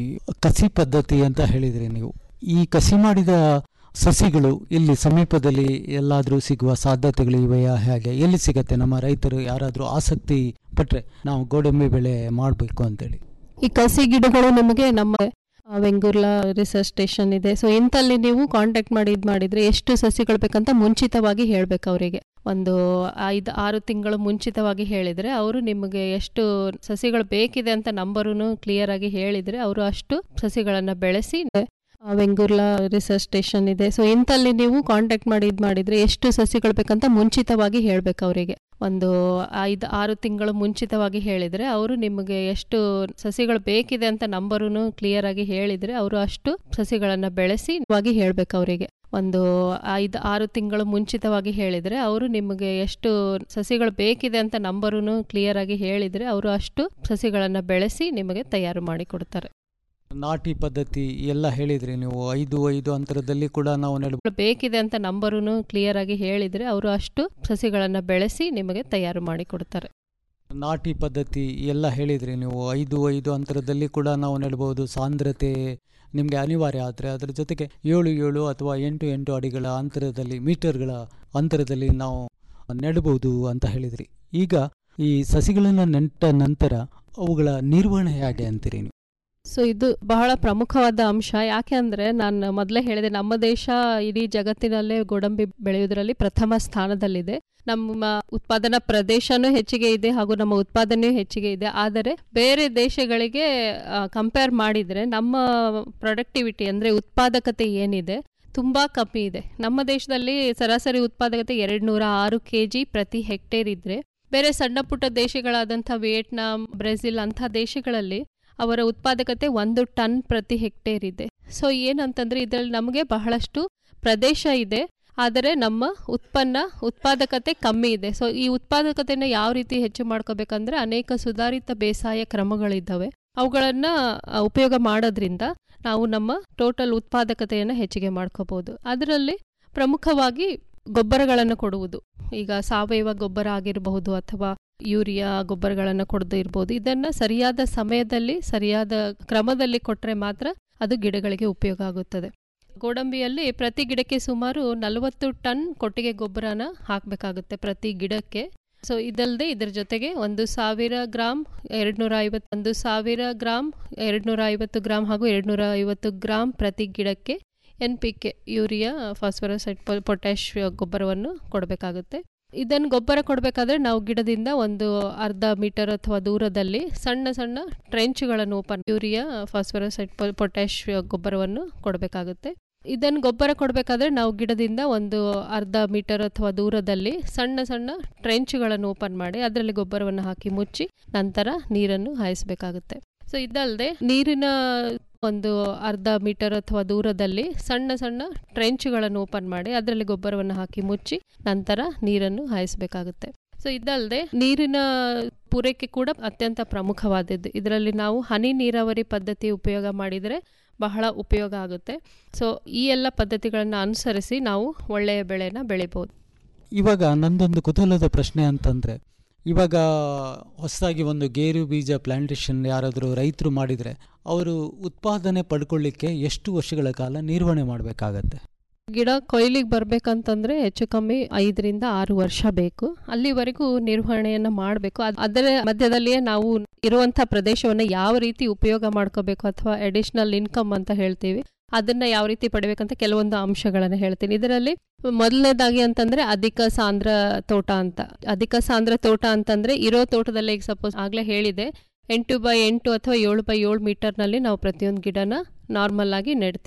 ಕಸಿ ಪದ್ಧತಿ ಅಂತ ಹೇಳಿದ್ರಿ ನೀವು ಈ ಕಸಿ ಮಾಡಿದ ಸಸಿಗಳು ಇಲ್ಲಿ ಸಮೀಪದಲ್ಲಿ ಎಲ್ಲಾದರೂ ಸಿಗುವ ಸಾಧ್ಯತೆಗಳು ಇವೆಯಾ ಹೇಗೆ ಎಲ್ಲಿ ಸಿಗತ್ತೆ ನಮ್ಮ ರೈತರು ಯಾರಾದರೂ ಆಸಕ್ತಿ ಪಟ್ರೆ ನಾವು ಗೋಡಂಬಿ ಬೆಳೆ ಮಾಡಬೇಕು ಅಂತೇಳಿ ಈ ಕಸಿ ಗಿಡಗಳು ನಿಮಗೆ ನಮ್ಮ ಆ, ವೆಂಗುರ್ಲಾ ರಿಸರ್ಚ್ ಸ್ಟೇಷನ್ ಇದೆ ಸೊ ಇಂಥಲ್ಲಿ ನೀವು ಕಾಂಟ್ಯಾಕ್ಟ್ ಮಾಡಿ ಇದು ಮಾಡಿದರೆ ಎಷ್ಟು ಸಸಿಗಳು ಬೇಕಂತ ಮುಂಚಿತವಾಗಿ ಹೇಳಬೇಕು ಅವರಿಗೆ ಒಂದು ಐದು ಆರು ತಿಂಗಳು ಮುಂಚಿತವಾಗಿ ಹೇಳಿದರೆ ಅವರು ನಿಮಗೆ ಎಷ್ಟು ಸಸಿಗಳು ಬೇಕಿದೆ ಅಂತ ನಂಬರೂ ಕ್ಲಿಯರ್ ಆಗಿ ಹೇಳಿದರೆ ಅವರು ಅಷ್ಟು ಸಸಿಗಳನ್ನು ಬೆಳೆಸಿ ಆ, ವೆಂಗುರ್ಲಾ ರಿಸರ್ಚ್ ಸ್ಟೇಷನ್ ಇದೆ ಸೊ ಇಂಥಲ್ಲಿ ನೀವು ಕಾಂಟ್ಯಾಕ್ಟ್ ಮಾಡಿ ಇದು ಮಾಡಿದರೆ ಎಷ್ಟು ಸಸಿಗಳು ಬೇಕಂತ ಮುಂಚಿತವಾಗಿ ಹೇಳಬೇಕು ಅವರಿಗೆ ಒಂದು ಐದು ಆರು ತಿಂಗಳು ಮುಂಚಿತವಾಗಿ ಹೇಳಿದರೆ ಅವರು ನಿಮಗೆ ಎಷ್ಟು ಸಸಿಗಳು ಬೇಕಿದೆ ಅಂತ ನಂಬರೂ ಕ್ಲಿಯರ್ ಆಗಿ ಹೇಳಿದರೆ ಅವರು ಅಷ್ಟು ಸಸಿಗಳನ್ನು ಬೆಳೆಸಿ ವಾಗಿ ಹೇಳಬೇಕು ಅವರಿಗೆ ಒಂದು ಐದು ಆರು ತಿಂಗಳು ಮುಂಚಿತವಾಗಿ ಹೇಳಿದರೆ ಅವರು ನಿಮಗೆ ಎಷ್ಟು ಸಸಿಗಳು ಬೇಕಿದೆ ಅಂತ ನಂಬರೂ ಕ್ಲಿಯರ್ ಆಗಿ ಹೇಳಿದರೆ ಅವರು ಅಷ್ಟು ಸಸಿಗಳನ್ನು ಬೆಳೆಸಿ ನಿಮಗೆ ತಯಾರು ಮಾಡಿ ಕೊಡ್ತಾರೆ ನಾಟಿ ಪದ್ಧತಿ ಎಲ್ಲ ಹೇಳಿದ್ರಿ ನೀವು ಐದು ಐದು ಅಂತರದಲ್ಲಿ ಕೂಡ ನಾವು ನೆಡ ಬೇಕಿದೆ ಅಂತ ನಂಬರೂ ಕ್ಲಿಯರ್ ಆಗಿ ಹೇಳಿದರೆ ಅವರು ಅಷ್ಟು ಸಸಿಗಳನ್ನು ಬೆಳೆಸಿ ನಿಮಗೆ ತಯಾರು ಮಾಡಿ ಕೊಡ್ತಾರೆ ನಾಟಿ ಪದ್ಧತಿ ಎಲ್ಲ ಹೇಳಿದ್ರಿ ನೀವು ಐದು ಐದು ಅಂತರದಲ್ಲಿ ಕೂಡ ನಾವು ನೆಡಬಹುದು ಸಾಂದ್ರತೆ ನಿಮಗೆ ಅನಿವಾರ್ಯ ಆದರೆ ಅದರ ಜೊತೆಗೆ ಏಳು ಏಳು ಅಥವಾ ಎಂಟು ಎಂಟು ಅಡಿಗಳ ಅಂತರದಲ್ಲಿ ಮೀಟರ್ಗಳ ಅಂತರದಲ್ಲಿ ನಾವು ನೆಡಬಹುದು ಅಂತ ಹೇಳಿದ್ರಿ ಈಗ ಈ ಸಸಿಗಳನ್ನು ನೆಟ್ಟ ನಂತರ ಅವುಗಳ ನಿರ್ವಹಣೆ ಹೇಗೆ ಅಂತೀರಿ ನೀವು ಸೊ ಇದು ಬಹಳ ಪ್ರಮುಖವಾದ ಅಂಶ ಯಾಕೆ ಅಂದರೆ ನಾನು ಮೊದಲೇ ಹೇಳಿದೆ ನಮ್ಮ ದೇಶ ಇಡೀ ಜಗತ್ತಿನಲ್ಲೇ ಗೋಡಂಬಿ ಬೆಳೆಯುವುದರಲ್ಲಿ ಪ್ರಥಮ ಸ್ಥಾನದಲ್ಲಿದೆ ನಮ್ಮ ಉತ್ಪಾದನಾ ಪ್ರದೇಶನೂ ಹೆಚ್ಚಿಗೆ ಇದೆ ಹಾಗೂ ನಮ್ಮ ಉತ್ಪಾದನೆಯೂ ಹೆಚ್ಚಿಗೆ ಇದೆ ಆದರೆ ಬೇರೆ ದೇಶಗಳಿಗೆ ಕಂಪೇರ್ ಮಾಡಿದರೆ ನಮ್ಮ ಪ್ರೊಡಕ್ಟಿವಿಟಿ ಅಂದರೆ ಉತ್ಪಾದಕತೆ ಏನಿದೆ ತುಂಬ ಕಮ್ಮಿ ಇದೆ ನಮ್ಮ ದೇಶದಲ್ಲಿ ಸರಾಸರಿ ಉತ್ಪಾದಕತೆ ಎರಡು ನೂರ ಆರು ಕೆ ಜಿ ಪ್ರತಿ ಹೆಕ್ಟೇರ್ ಇದ್ದರೆ ಬೇರೆ ಸಣ್ಣ ಪುಟ್ಟ ದೇಶಗಳಾದಂಥ ವಿಯೆಟ್ನಾಂ ಬ್ರೆಜಿಲ್ ಅಂಥ ದೇಶಗಳಲ್ಲಿ ಅವರ ಉತ್ಪಾದಕತೆ ಒಂದು ಟನ್ ಪ್ರತಿ ಹೆಕ್ಟೇರ್ ಇದೆ ಸೊ ಏನಂತಂದ್ರೆ ಇದರಲ್ಲಿ ನಮಗೆ ಬಹಳಷ್ಟು ಪ್ರದೇಶ ಇದೆ ಆದರೆ ನಮ್ಮ ಉತ್ಪನ್ನ ಉತ್ಪಾದಕತೆ ಕಮ್ಮಿ ಇದೆ ಸೊ ಈ ಉತ್ಪಾದಕತೆನ ಯಾವ ರೀತಿ ಹೆಚ್ಚು ಮಾಡ್ಕೋಬೇಕಂದ್ರೆ ಅನೇಕ ಸುಧಾರಿತ ಬೇಸಾಯ ಕ್ರಮಗಳಿದ್ದಾವೆ ಅವುಗಳನ್ನು ಉಪಯೋಗ ಮಾಡೋದ್ರಿಂದ ನಾವು ನಮ್ಮ ಟೋಟಲ್ ಉತ್ಪಾದಕತೆಯನ್ನು ಹೆಚ್ಚಿಗೆ ಮಾಡ್ಕೋಬಹುದು ಅದರಲ್ಲಿ ಪ್ರಮುಖವಾಗಿ ಗೊಬ್ಬರಗಳನ್ನು ಕೊಡುವುದು ಈಗ ಸಾವಯವ ಗೊಬ್ಬರ ಆಗಿರಬಹುದು ಅಥವಾ ಯೂರಿಯಾ ಗೊಬ್ಬರಗಳನ್ನು ಕೊಡದೇ ಇರ್ಬೋದು ಇದನ್ನು ಸರಿಯಾದ ಸಮಯದಲ್ಲಿ ಸರಿಯಾದ ಕ್ರಮದಲ್ಲಿ ಕೊಟ್ಟರೆ ಮಾತ್ರ ಅದು ಗಿಡಗಳಿಗೆ ಉಪಯೋಗ ಆಗುತ್ತದೆ ಗೋಡಂಬಿಯಲ್ಲಿ ಪ್ರತಿ ಗಿಡಕ್ಕೆ ಸುಮಾರು ನಲವತ್ತು ಟನ್ ಕೊಟ್ಟಿಗೆ ಗೊಬ್ಬರನ ಹಾಕಬೇಕಾಗುತ್ತೆ ಪ್ರತಿ ಗಿಡಕ್ಕೆ ಸೊ ಇದಲ್ಲದೆ ಇದರ ಜೊತೆಗೆ ಒಂದು ಸಾವಿರ ಗ್ರಾಮ್ ಎರಡುನೂರ ಐವತ್ತು ಒಂದು ಸಾವಿರ ಗ್ರಾಮ್ ಎರಡುನೂರ ಐವತ್ತು ಗ್ರಾಮ್ ಹಾಗೂ ಎರಡುನೂರ ಐವತ್ತು ಗ್ರಾಮ್ ಪ್ರತಿ ಗಿಡಕ್ಕೆ N P K urea phosphorus potash ಗೊಬ್ಬರವನ್ನು ಕೊಡಬೇಕಾಗುತ್ತೆ ಇದನ್ನು ಗೊಬ್ಬರ ಕೊಡಬೇಕಾದ್ರೆ ನಾವು ಗಿಡದಿಂದ ಒಂದು ಅರ್ಧ ಮೀಟರ್ ಅಥವಾ ದೂರದಲ್ಲಿ ಸಣ್ಣ ಸಣ್ಣ ಟ್ರೆಂಚ್ಗಳನ್ನು ಓಪನ್ ಯೂರಿಯಾ ಫಾಸ್ಫರಸ್ ಪೊಟ್ಯಾಶ್ ಗೊಬ್ಬರವನ್ನು ಕೊಡಬೇಕಾಗುತ್ತೆ ಇದನ್ನು ಗೊಬ್ಬರ ಕೊಡಬೇಕಾದ್ರೆ ನಾವು ಗಿಡದಿಂದ ಒಂದು ಅರ್ಧ ಮೀಟರ್ ಅಥವಾ ದೂರದಲ್ಲಿ ಸಣ್ಣ ಸಣ್ಣ ಟ್ರೆಂಚ್ಗಳನ್ನು ಓಪನ್ ಮಾಡಿ ಅದರಲ್ಲಿ ಗೊಬ್ಬರವನ್ನು ಹಾಕಿ ಮುಚ್ಚಿ ನಂತರ ನೀರನ್ನು ಹಾಯಿಸಬೇಕಾಗುತ್ತೆ ಸೊ ಇದಲ್ಲದೆ ನೀರಿನ ಒಂದು ಅರ್ಧ ಮೀಟರ್ ಅಥವಾ ದೂರದಲ್ಲಿ ಸಣ್ಣ ಸಣ್ಣ ಟ್ರೆಂಚ್ಗಳನ್ನು ಓಪನ್ ಮಾಡಿ ಅದರಲ್ಲಿ ಗೊಬ್ಬರವನ್ನು ಹಾಕಿ ಮುಚ್ಚಿ ನಂತರ ನೀರನ್ನು ಹಾಯಿಸಬೇಕಾಗುತ್ತೆ ಸೊ ಇದಲ್ಲದೆ ನೀರಿನ ಪೂರೈಕೆ ಕೂಡ ಅತ್ಯಂತ ಪ್ರಮುಖವಾದದ್ದು ಇದರಲ್ಲಿ ನಾವು ಹನಿ ನೀರಾವರಿ ಪದ್ಧತಿ ಉಪಯೋಗ ಮಾಡಿದರೆ ಬಹಳ ಉಪಯೋಗ ಆಗುತ್ತೆ ಸೊ ಈ ಎಲ್ಲ ಪದ್ಧತಿಗಳನ್ನು ಅನುಸರಿಸಿ ನಾವು ಒಳ್ಳೆಯ ಬೆಳೆನ ಬೆಳಿಬೋದು ಇವಾಗ ನಂದೊಂದು ಕುತೂಹಲದ ಪ್ರಶ್ನೆ ಅಂತಂದರೆ ಇವಾಗ ಹೊಸದಾಗಿ ಒಂದು ಗೇರು ಬೀಜ ಪ್ಲಾಂಟೇಶನ್ ಯಾರಾದರೂ ರೈತರು ಮಾಡಿದರೆ ಅವರು ಉತ್ಪಾದನೆ ಪಡ್ಕೊಳ್ಳಿಕ್ಕೆ ಎಷ್ಟು ವರ್ಷಗಳ ಕಾಲ ನಿರ್ವಹಣೆ ಮಾಡಬೇಕಾಗತ್ತೆ ಗಿಡ ಕೊಯ್ಲಿಗೆ ಬರ್ಬೇಕಂತಂದ್ರೆ ಹೆಚ್ಚು ಕಮ್ಮಿ ಐದರಿಂದ ಆರು ವರ್ಷ ಬೇಕು ಅಲ್ಲಿವರೆಗೂ ನಿರ್ವಹಣೆಯನ್ನ ಮಾಡಬೇಕು ಅದರ ಮಧ್ಯದಲ್ಲಿಯೇ ನಾವು ಇರುವಂಥ ಪ್ರದೇಶವನ್ನು ಯಾವ ರೀತಿ ಉಪಯೋಗ ಮಾಡ್ಕೋಬೇಕು ಅಥವಾ ಅಡಿಷನಲ್ ಇನ್ಕಮ್ ಅಂತ ಹೇಳ್ತೀವಿ ಅದನ್ನ ಯಾವ ರೀತಿ ಪಡಿಬೇಕಂತ ಕೆಲವೊಂದು ಅಂಶಗಳನ್ನು ಹೇಳ್ತೀನಿ ಇದರಲ್ಲಿ ಮೊದಲನೇದಾಗಿ ಅಂತಂದ್ರೆ ಅಧಿಕ ಸಾಂದ್ರ ತೋಟ ಅಂತ ಅಧಿಕ ಸಾಂದ್ರ ತೋಟ ಅಂತಂದ್ರೆ ಇರೋ ತೋಟದಲ್ಲಿ ಈಗ ಸಪೋಸ್ ಆಗ್ಲೇ ಹೇಳಿದೆ ಎಂಟು ಬೈ ಎಂಟು ಅಥವಾ ಏಳು ಬೈ ಏಳು ಮೀಟರ್ನಲ್ಲಿ ನಾವು ಪ್ರತಿಯೊಂದು ಗಿಡನ ನಾರ್ಮಲ್ ಆಗಿ ನೆಡ್ತೀವಿ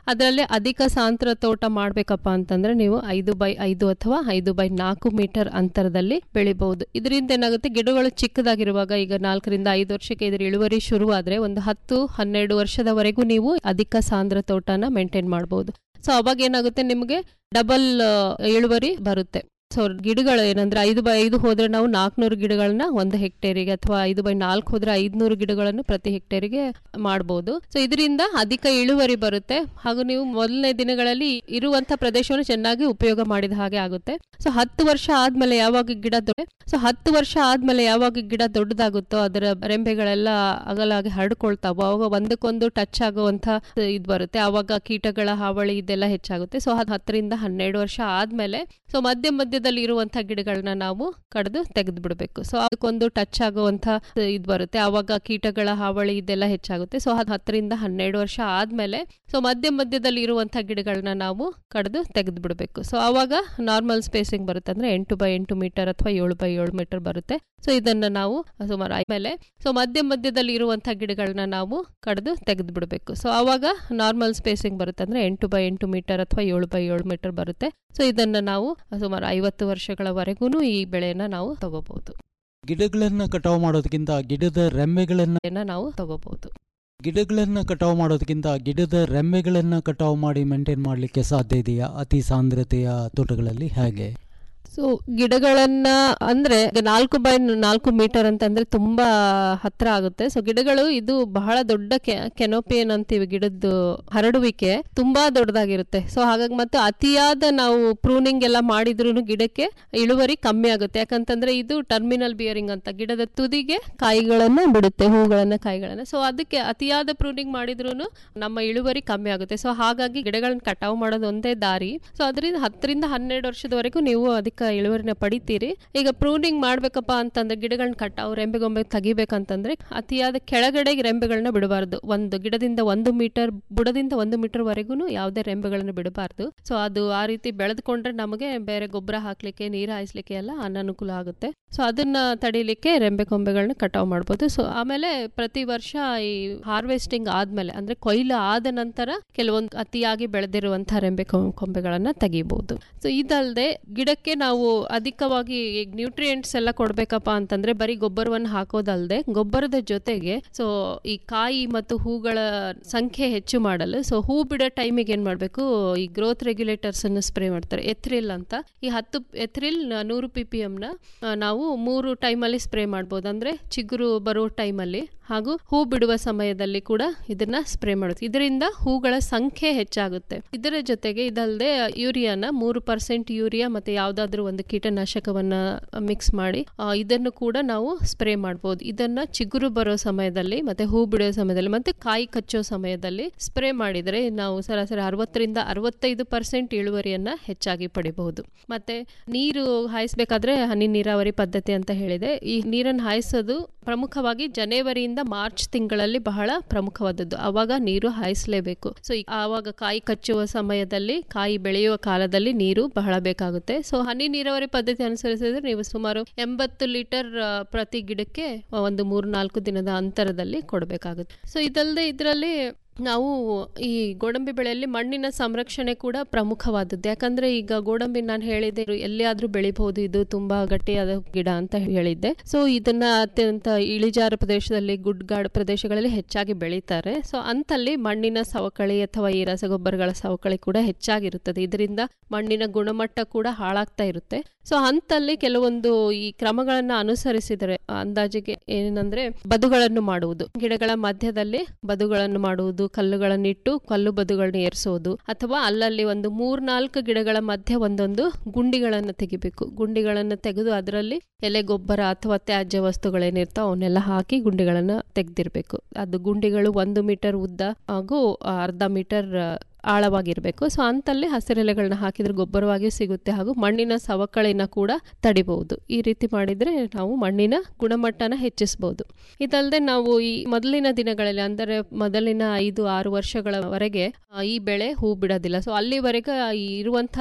ಅದರಲ್ಲಿ ಅಧಿಕ ಸಾಂದ್ರ ತೋಟ ಮಾಡ್ಬೇಕಪ್ಪ ಅಂತಂದ್ರೆ ನೀವು ಐದು ಬೈ ಐದು ಅಥವಾ ಐದು ಬೈ ನಾಲ್ಕು ಮೀಟರ್ ಅಂತರದಲ್ಲಿ ಬೆಳಿಬಹುದು ಇದರಿಂದ ಏನಾಗುತ್ತೆ ಗಿಡಗಳು ಚಿಕ್ಕದಾಗಿರುವಾಗ ಈಗ ನಾಲ್ಕರಿಂದ ಐದು ವರ್ಷಕ್ಕೆ ಇದ್ರ ಇಳುವರಿ ಶುರುವಾದ್ರೆ ಒಂದು ಹತ್ತು ಹನ್ನೆರಡು ವರ್ಷದವರೆಗೂ ನೀವು ಅಧಿಕ ಸಾಂದ್ರ ತೋಟನ ಮೇಂಟೈನ್ ಮಾಡಬಹುದು ಸೊ ಅವಾಗ ಏನಾಗುತ್ತೆ ನಿಮಗೆ ಡಬಲ್ ಇಳುವರಿ ಬರುತ್ತೆ ಸೊ ಗಿಡಗಳು ಏನಂದ್ರೆ ಐದು ಬೈ ಐದು ಹೋದ್ರೆ ನಾವು ನಾಲ್ಕುನೂರು ಗಿಡಗಳನ್ನ ಒಂದು ಹೆಕ್ಟೇರಿಗೆ ಅಥವಾ ಐದು ಬೈ ನಾಲ್ಕು ಹೋದ್ರೆ ಐದುನೂರು ಗಿಡಗಳನ್ನು ಪ್ರತಿ ಹೆಕ್ಟೇರಿಗೆ ಮಾಡಬಹುದು ಸೊ ಇದರಿಂದ ಅಧಿಕ ಇಳುವರಿ ಬರುತ್ತೆ ಹಾಗೂ ನೀವು ಮೊದಲನೇ ದಿನಗಳಲ್ಲಿ ಇರುವಂತ ಪ್ರದೇಶವನ್ನು ಚೆನ್ನಾಗಿ ಉಪಯೋಗ ಮಾಡಿದ ಹಾಗೆ ಆಗುತ್ತೆ ಸೊ ಹತ್ತು ವರ್ಷ ಆದ್ಮೇಲೆ ಯಾವಾಗ ಗಿಡ ದೊಡ್ಡ ಸೊ ಹತ್ತು ವರ್ಷ ಆದ್ಮೇಲೆ ಯಾವಾಗ ಗಿಡ ದೊಡ್ಡದಾಗುತ್ತೋ ಅದರ ರೆಂಬೆಗಳೆಲ್ಲ ಅಗಲಾಗಿ ಹರಡ್ಕೊಳ್ತಾವೋ ಅವಾಗ ಒಂದಕ್ಕೊಂದು ಟಚ್ ಆಗುವಂತ ಇದು ಬರುತ್ತೆ ಆವಾಗ ಕೀಟಗಳ ಹಾವಳಿ ಇದೆಲ್ಲ ಹೆಚ್ಚಾಗುತ್ತೆ ಸೊ ಅದು ಹತ್ತರಿಂದ ಹನ್ನೆರಡು ವರ್ಷ ಆದ್ಮೇಲೆ ಸೊ ಮಧ್ಯ ಮಧ್ಯದಲ್ಲಿ ಇರುವಂತ ಗಿಡಗಳನ್ನ ನಾವು ಕಡಿದು ತೆಗೆದು ಬಿಡಬೇಕು ಸೊ ಅದಕ್ಕೊಂದು ಟಚ್ ಆಗುವಂತ ಇದು ಬರುತ್ತೆ ಆವಾಗ ಕೀಟಗಳ ಹಾವಳಿ ಇದೆಲ್ಲ ಹೆಚ್ಚಾಗುತ್ತೆ ಸೊ ಅದು ಹತ್ತರಿಂದ ಹನ್ನೆರಡು ವರ್ಷ ಆದ್ಮೇಲೆ ಸೊ ಮಧ್ಯ ಮಧ್ಯದಲ್ಲಿ ಇರುವಂತ ಗಿಡಗಳನ್ನ ನಾವು ಕಡಿದು ತೆಗೆದು ಬಿಡಬೇಕು ಸೊ ಆವಾಗ ನಾರ್ಮಲ್ ಸ್ಪೇಸಿಂಗ್ ಬರುತ್ತೆ ಅಂದ್ರೆ ಎಂಟು ಬೈ ಎಂಟು ಮೀಟರ್ ಅಥವಾ ಏಳು ಬೈ ಏಳು ಮೀಟರ್ ಬರುತ್ತೆ ಸೊ ಇದನ್ನ ನಾವು ಸುಮಾರು ಆದ್ಮೇಲೆ ಸೊ ಮಧ್ಯ ಮಧ್ಯದಲ್ಲಿ ಇರುವಂತ ಗಿಡಗಳನ್ನ ನಾವು ಕಡಿದು ತೆಗೆದು ಬಿಡಬೇಕು ಸೊ ಆವಾಗ ನಾರ್ಮಲ್ ಸ್ಪೇಸಿಂಗ್ ಬರುತ್ತೆ ಅಂದ್ರೆ ಎಂಟು ಬೈ ಎಂಟು ಮೀಟರ್ ಅಥವಾ ಏಳು ಬೈ ಏಳು ಮೀಟರ್ ಬರುತ್ತೆ ಸೊ ಇದನ್ನ ನಾವು ಸುಮಾರು ಐವತ್ತು ವರ್ಷಗಳವರೆಗೂ ಈ ಬೆಳೆಯನ್ನ ನಾವು ತಗೋಬಹುದು ಗಿಡಗಳನ್ನ ಕಟಾವು ಮಾಡೋದಕ್ಕಿಂತ ಗಿಡದ ರೆಂಬೆಗಳನ್ನ ನಾವು ತಗೋಬಹುದು ಗಿಡಗಳನ್ನ ಕಟಾವು ಮಾಡೋದಕ್ಕಿಂತ ಗಿಡದ ರೆಂಬೆಗಳನ್ನ ಕಟಾವು ಮಾಡಿ ಮೇಂಟೈನ್ ಮಾಡಲಿಕ್ಕೆ ಸಾಧ್ಯ ಇದೆಯಾ ಅತಿ ಸಾಂದ್ರತೆಯ ತೋಟಗಳಲ್ಲಿ ಹೇಗೆ ಸೊ ಗಿಡಗಳನ್ನ ಅಂದ್ರೆ ಈಗ ನಾಲ್ಕು ಬೈ ನಾಲ್ಕು ಮೀಟರ್ ಅಂತಂದ್ರೆ ತುಂಬಾ ಹತ್ರ ಆಗುತ್ತೆ ಸೊ ಗಿಡಗಳು ಇದು ಬಹಳ ದೊಡ್ಡ ಕೆನೋಪಿಯನ್ ಅಂತೀವಿ ಗಿಡದ್ದು ಹರಡುವಿಕೆ ತುಂಬಾ ದೊಡ್ಡದಾಗಿರುತ್ತೆ ಸೊ ಹಾಗಾಗಿ ಮತ್ತು ಅತಿಯಾದ ನಾವು ಪ್ರೂನಿಂಗ್ ಎಲ್ಲ ಮಾಡಿದ್ರು ಗಿಡಕ್ಕೆ ಇಳುವರಿ ಕಮ್ಮಿ ಆಗುತ್ತೆ ಯಾಕಂತಂದ್ರೆ ಇದು ಟರ್ಮಿನಲ್ ಬಿಯರಿಂಗ್ ಅಂತ ಗಿಡದ ತುದಿಗೆ ಕಾಯಿಗಳನ್ನ ಬಿಡುತ್ತೆ ಹೂಗಳನ್ನ ಕಾಯಿಗಳನ್ನ ಸೊ ಅದಕ್ಕೆ ಅತಿಯಾದ ಪ್ರೂನಿಂಗ್ ಮಾಡಿದ್ರು ನಮ್ಮ ಇಳುವರಿ ಕಮ್ಮಿ ಆಗುತ್ತೆ ಸೊ ಹಾಗಾಗಿ ಗಿಡಗಳನ್ನ ಕಟಾವು ಮಾಡೋದು ಒಂದೇ ದಾರಿ ಸೊ ಅದರಿಂದ ಹತ್ತರಿಂದ ಹನ್ನೆರಡು ವರ್ಷದವರೆಗೂ ನೀವು ಅದಕ್ಕೆ ಇಳುವರಿನ ಪಡಿತೀರಿ ಈಗ ಪ್ರೂನಿಂಗ್ ಮಾಡ್ಬೇಕಪ್ಪ ಅಂತಂದ್ರೆ ಗಿಡಗಳನ್ನ ಕಟಾವು ರೆಂಬೆಗೊಂಬೆ ತೆಗಿಬೇಕಂತಂದ್ರೆ ಅತಿಯಾದ ಕೆಳಗಡೆ ರೆಂಬೆಗಳನ್ನ ಬಿಡಬಾರ್ದು ಒಂದು ಗಿಡದಿಂದ ಒಂದು ಮೀಟರ್ ಬುಡದಿಂದ ಒಂದು ಮೀಟರ್ ವರೆಗೂ ಯಾವುದೇ ರೆಂಬೆಗಳನ್ನು ಬಿಡಬಾರ್ದು ಸೊ ಅದು ಆ ರೀತಿ ಬೆಳೆದುಕೊಂಡ್ರೆ ನಮಗೆ ಬೇರೆ ಗೊಬ್ಬರ ಹಾಕ್ಲಿಕ್ಕೆ ನೀರು ಹಾಯಿಸ್ಲಿಕ್ಕೆ ಎಲ್ಲ ಅನನುಕೂಲ ಆಗುತ್ತೆ ಸೊ ಅದನ್ನ ತಡಿಲಿಕ್ಕೆ ರೆಂಬೆ ಕೊಂಬೆಗಳನ್ನ ಕಟಾವು ಮಾಡ್ಬೋದು ಸೊ ಆಮೇಲೆ ಪ್ರತಿ ವರ್ಷ ಈ ಹಾರ್ವೆಸ್ಟಿಂಗ್ ಆದ್ಮೇಲೆ ಅಂದ್ರೆ ಕೊಯ್ಲು ಆದ ನಂತರ ಕೆಲವೊಂದು ಅತಿಯಾಗಿ ಬೆಳೆದಿರುವಂತಹ ರೆಂಬೆ ಕೊ- ಕೊಂಬೆಗಳನ್ನ ತೆಗಿಬಹುದು ಸೊ ಇದಲ್ಲದೆ ಗಿಡಕ್ಕೆ ನಾವು ಅಧಿಕವಾಗಿ ಈಗ ನ್ಯೂಟ್ರಿಯೆಂಟ್ಸ್ ಎಲ್ಲ ಕೊಡ್ಬೇಕಪ್ಪ ಅಂತಂದ್ರೆ ಬರೀ ಗೊಬ್ಬರವನ್ನು ಹಾಕೋದಲ್ಲದೆ ಗೊಬ್ಬರದ ಜೊತೆಗೆ ಸೊ ಈ ಕಾಯಿ ಮತ್ತು ಹೂಗಳ ಸಂಖ್ಯೆ ಹೆಚ್ಚು ಮಾಡಲು ಸೊ ಹೂ ಬಿಡೋ ಟೈಮಿಗೆ ಏನ್ ಮಾಡಬೇಕು ಈ ಗ್ರೋತ್ ರೆಗ್ಯುಲೇಟರ್ಸ್ ಅನ್ನು ಸ್ಪ್ರೇ ಮಾಡ್ತಾರೆ ಎಥ್ರಿಲ್ ಅಂತ ಈ ಹತ್ತು ಎಥ್ರಿಲ್ ನೂರು ಪಿ ಪಿ ಎಮ್ನ ನಾವು ಮೂರು ಟೈಮಲ್ಲಿ ಸ್ಪ್ರೇ ಮಾಡ್ಬೋದು ಅಂದ್ರೆ ಚಿಗುರು ಬರೋ ಟೈಮಲ್ಲಿ ಹಾಗೂ ಹೂ ಬಿಡುವ ಸಮಯದಲ್ಲಿ ಕೂಡ ಇದನ್ನ ಸ್ಪ್ರೇ ಮಾಡುತ್ತೆ ಇದರಿಂದ ಹೂಗಳ ಸಂಖ್ಯೆ ಹೆಚ್ಚಾಗುತ್ತೆ ಇದರ ಜೊತೆಗೆ ಇದಲ್ಲದೆ ಯೂರಿಯಾನ ಮೂರು ಪರ್ಸೆಂಟ್ ಯೂರಿಯಾ ಮತ್ತೆ ಯಾವ್ದಾದ್ರು ಒಂದು ಕೀಟನಾಶಕವನ್ನ ಮಿಕ್ಸ್ ಮಾಡಿ ಆ, ಇದನ್ನು ಕೂಡ ನಾವು ಸ್ಪ್ರೇ ಮಾಡ್ಬೋದು ಇದನ್ನ ಚಿಗುರು ಬರೋ ಸಮಯದಲ್ಲಿ ಮತ್ತೆ ಹೂ ಬಿಡೋ ಸಮಯದಲ್ಲಿ ಮತ್ತೆ ಕಾಯಿ ಕಚ್ಚೋ ಸಮಯದಲ್ಲಿ ಸ್ಪ್ರೇ ಮಾಡಿದರೆ ನಾವು ಸರಾಸರಿ ಅರವತ್ತರಿಂದ ಅರವತ್ತೈದು ಪರ್ಸೆಂಟ್ ಇಳುವರಿಯನ್ನ ಹೆಚ್ಚಾಗಿ ಪಡಿಬಹುದು ಮತ್ತೆ ನೀರು ಹಾಯಿಸ್ಬೇಕಾದ್ರೆ ಹನಿ ನೀರಾವರಿ ಪದ್ಧತಿ ಅಂತ ಹೇಳಿದೆ ಈ ನೀರನ್ನು ಹಾಯಿಸೋದು ಪ್ರಮುಖವಾಗಿ ಜನವರಿಯಿಂದ ಮಾರ್ಚ್ ತಿಂಗಳಲ್ಲಿ ಬಹಳ ಪ್ರಮುಖವಾದದ್ದು ಅವಾಗ ನೀರು ಹಾಯಿಸಲೇಬೇಕು ಸೊ ಆವಾಗ ಕಾಯಿ ಕಚ್ಚುವ ಸಮಯದಲ್ಲಿ ಕಾಯಿ ಬೆಳೆಯುವ ಕಾಲದಲ್ಲಿ ನೀರು ಬಹಳ ಬೇಕಾಗುತ್ತೆ ಸೊ ಹನಿ ನೀರಾವರಿ ಪದ್ಧತಿ ಅನುಸರಿಸಿದ್ರೆ ನೀವು ಸುಮಾರು ಎಂಬತ್ತು ಲೀಟರ್ ಆ, ಪ್ರತಿ ಗಿಡಕ್ಕೆ ಒಂದು ಮೂರು ನಾಲ್ಕು ದಿನದ ಅಂತರದಲ್ಲಿ ಕೊಡಬೇಕಾಗುತ್ತೆ ಸೊ ಇದಲ್ಲದೆ ಇದರಲ್ಲಿ ನಾವು ಈ ಗೋಡಂಬಿ ಬೆಳೆಯಲ್ಲಿ ಮಣ್ಣಿನ ಸಂರಕ್ಷಣೆ ಕೂಡ ಪ್ರಮುಖವಾದದ್ದು ಯಾಕಂದ್ರೆ ಈಗ ಗೋಡಂಬಿ ನಾನು ಹೇಳಿದೆ ಎಲ್ಲಿಯಾದ್ರೂ ಬೆಳಿಬಹುದು ಇದು ತುಂಬಾ ಗಟ್ಟಿಯಾದ ಗಿಡ ಅಂತ ಹೇಳಿದ್ದೆ ಸೊ ಇದನ್ನ ಅತ್ಯಂತ ಇಳಿಜಾರು ಪ್ರದೇಶದಲ್ಲಿ ಗುಡ್ಗಾಡು ಪ್ರದೇಶಗಳಲ್ಲಿ ಹೆಚ್ಚಾಗಿ ಬೆಳೀತಾರೆ ಸೊ ಅಂತಲ್ಲಿ ಮಣ್ಣಿನ ಸವಕಳಿ ಅಥವಾ ಈ ರಸಗೊಬ್ಬರಗಳ ಸವಕಳಿ ಕೂಡ ಹೆಚ್ಚಾಗಿರುತ್ತದೆ ಇದರಿಂದ ಮಣ್ಣಿನ ಗುಣಮಟ್ಟ ಕೂಡ ಹಾಳಾಗ್ತಾ ಇರುತ್ತೆ ಸೊ ಅಂತಲ್ಲಿ ಕೆಲವೊಂದು ಈ ಕ್ರಮಗಳನ್ನ ಅನುಸರಿಸಿದರೆ ಅಂದಾಜಿಗೆ ಏನಂದ್ರೆ ಬದುಗಳನ್ನು ಮಾಡುವುದು ಗಿಡಗಳ ಮಧ್ಯದಲ್ಲಿ ಬದುಗಳನ್ನು ಮಾಡುವುದು ಕಲ್ಲುಗಳನ್ನಿಟ್ಟು ಕಲ್ಲು ಬದುಗಳನ್ನ ಏರಿಸೋದು ಅಥವಾ ಅಲ್ಲಲ್ಲಿ ಒಂದು ಮೂರ್ನಾಲ್ಕು ಗಿಡಗಳ ಮಧ್ಯೆ ಒಂದೊಂದು ಗುಂಡಿಗಳನ್ನು ತೆಗಿಬೇಕು ಗುಂಡಿಗಳನ್ನು ತೆಗೆದು ಅದರಲ್ಲಿ ಎಲೆ ಗೊಬ್ಬರ ಅಥವಾ ತ್ಯಾಜ್ಯ ವಸ್ತುಗಳೇನಿರ್ತಾವ ಅವನ್ನೆಲ್ಲ ಹಾಕಿ ಗುಂಡಿಗಳನ್ನ ತೆಗೆದಿರ್ಬೇಕು ಅದು ಗುಂಡಿಗಳು ಒಂದು ಮೀಟರ್ ಉದ್ದ ಹಾಗೂ ಅರ್ಧ ಮೀಟರ್ ಆಳವಾಗಿರಬೇಕು ಸೊ ಅಂತಲ್ಲಿ ಹಸಿರೆಲೆಗಳನ್ನ ಹಾಕಿದ್ರೆ ಗೊಬ್ಬರವಾಗಿ ಸಿಗುತ್ತೆ ಹಾಗೂ ಮಣ್ಣಿನ ಸವಕಳಿನ ಕೂಡ ತಡಿಬಹುದು ಈ ರೀತಿ ಮಾಡಿದ್ರೆ ನಾವು ಮಣ್ಣಿನ ಗುಣಮಟ್ಟನ ಹೆಚ್ಚಿಸಬಹುದು ಇದಲ್ಲದೆ ನಾವು ಈ ಮೊದಲಿನ ದಿನಗಳಲ್ಲಿ ಅಂದರೆ ಮೊದಲಿನ ಐದು ಆರು ವರ್ಷಗಳವರೆಗೆ ಆ, ಈ ಬೆಳೆ ಹೂ ಬಿಡೋದಿಲ್ಲ ಸೊ ಅಲ್ಲಿವರೆಗೆ ಈ ಇರುವಂಥ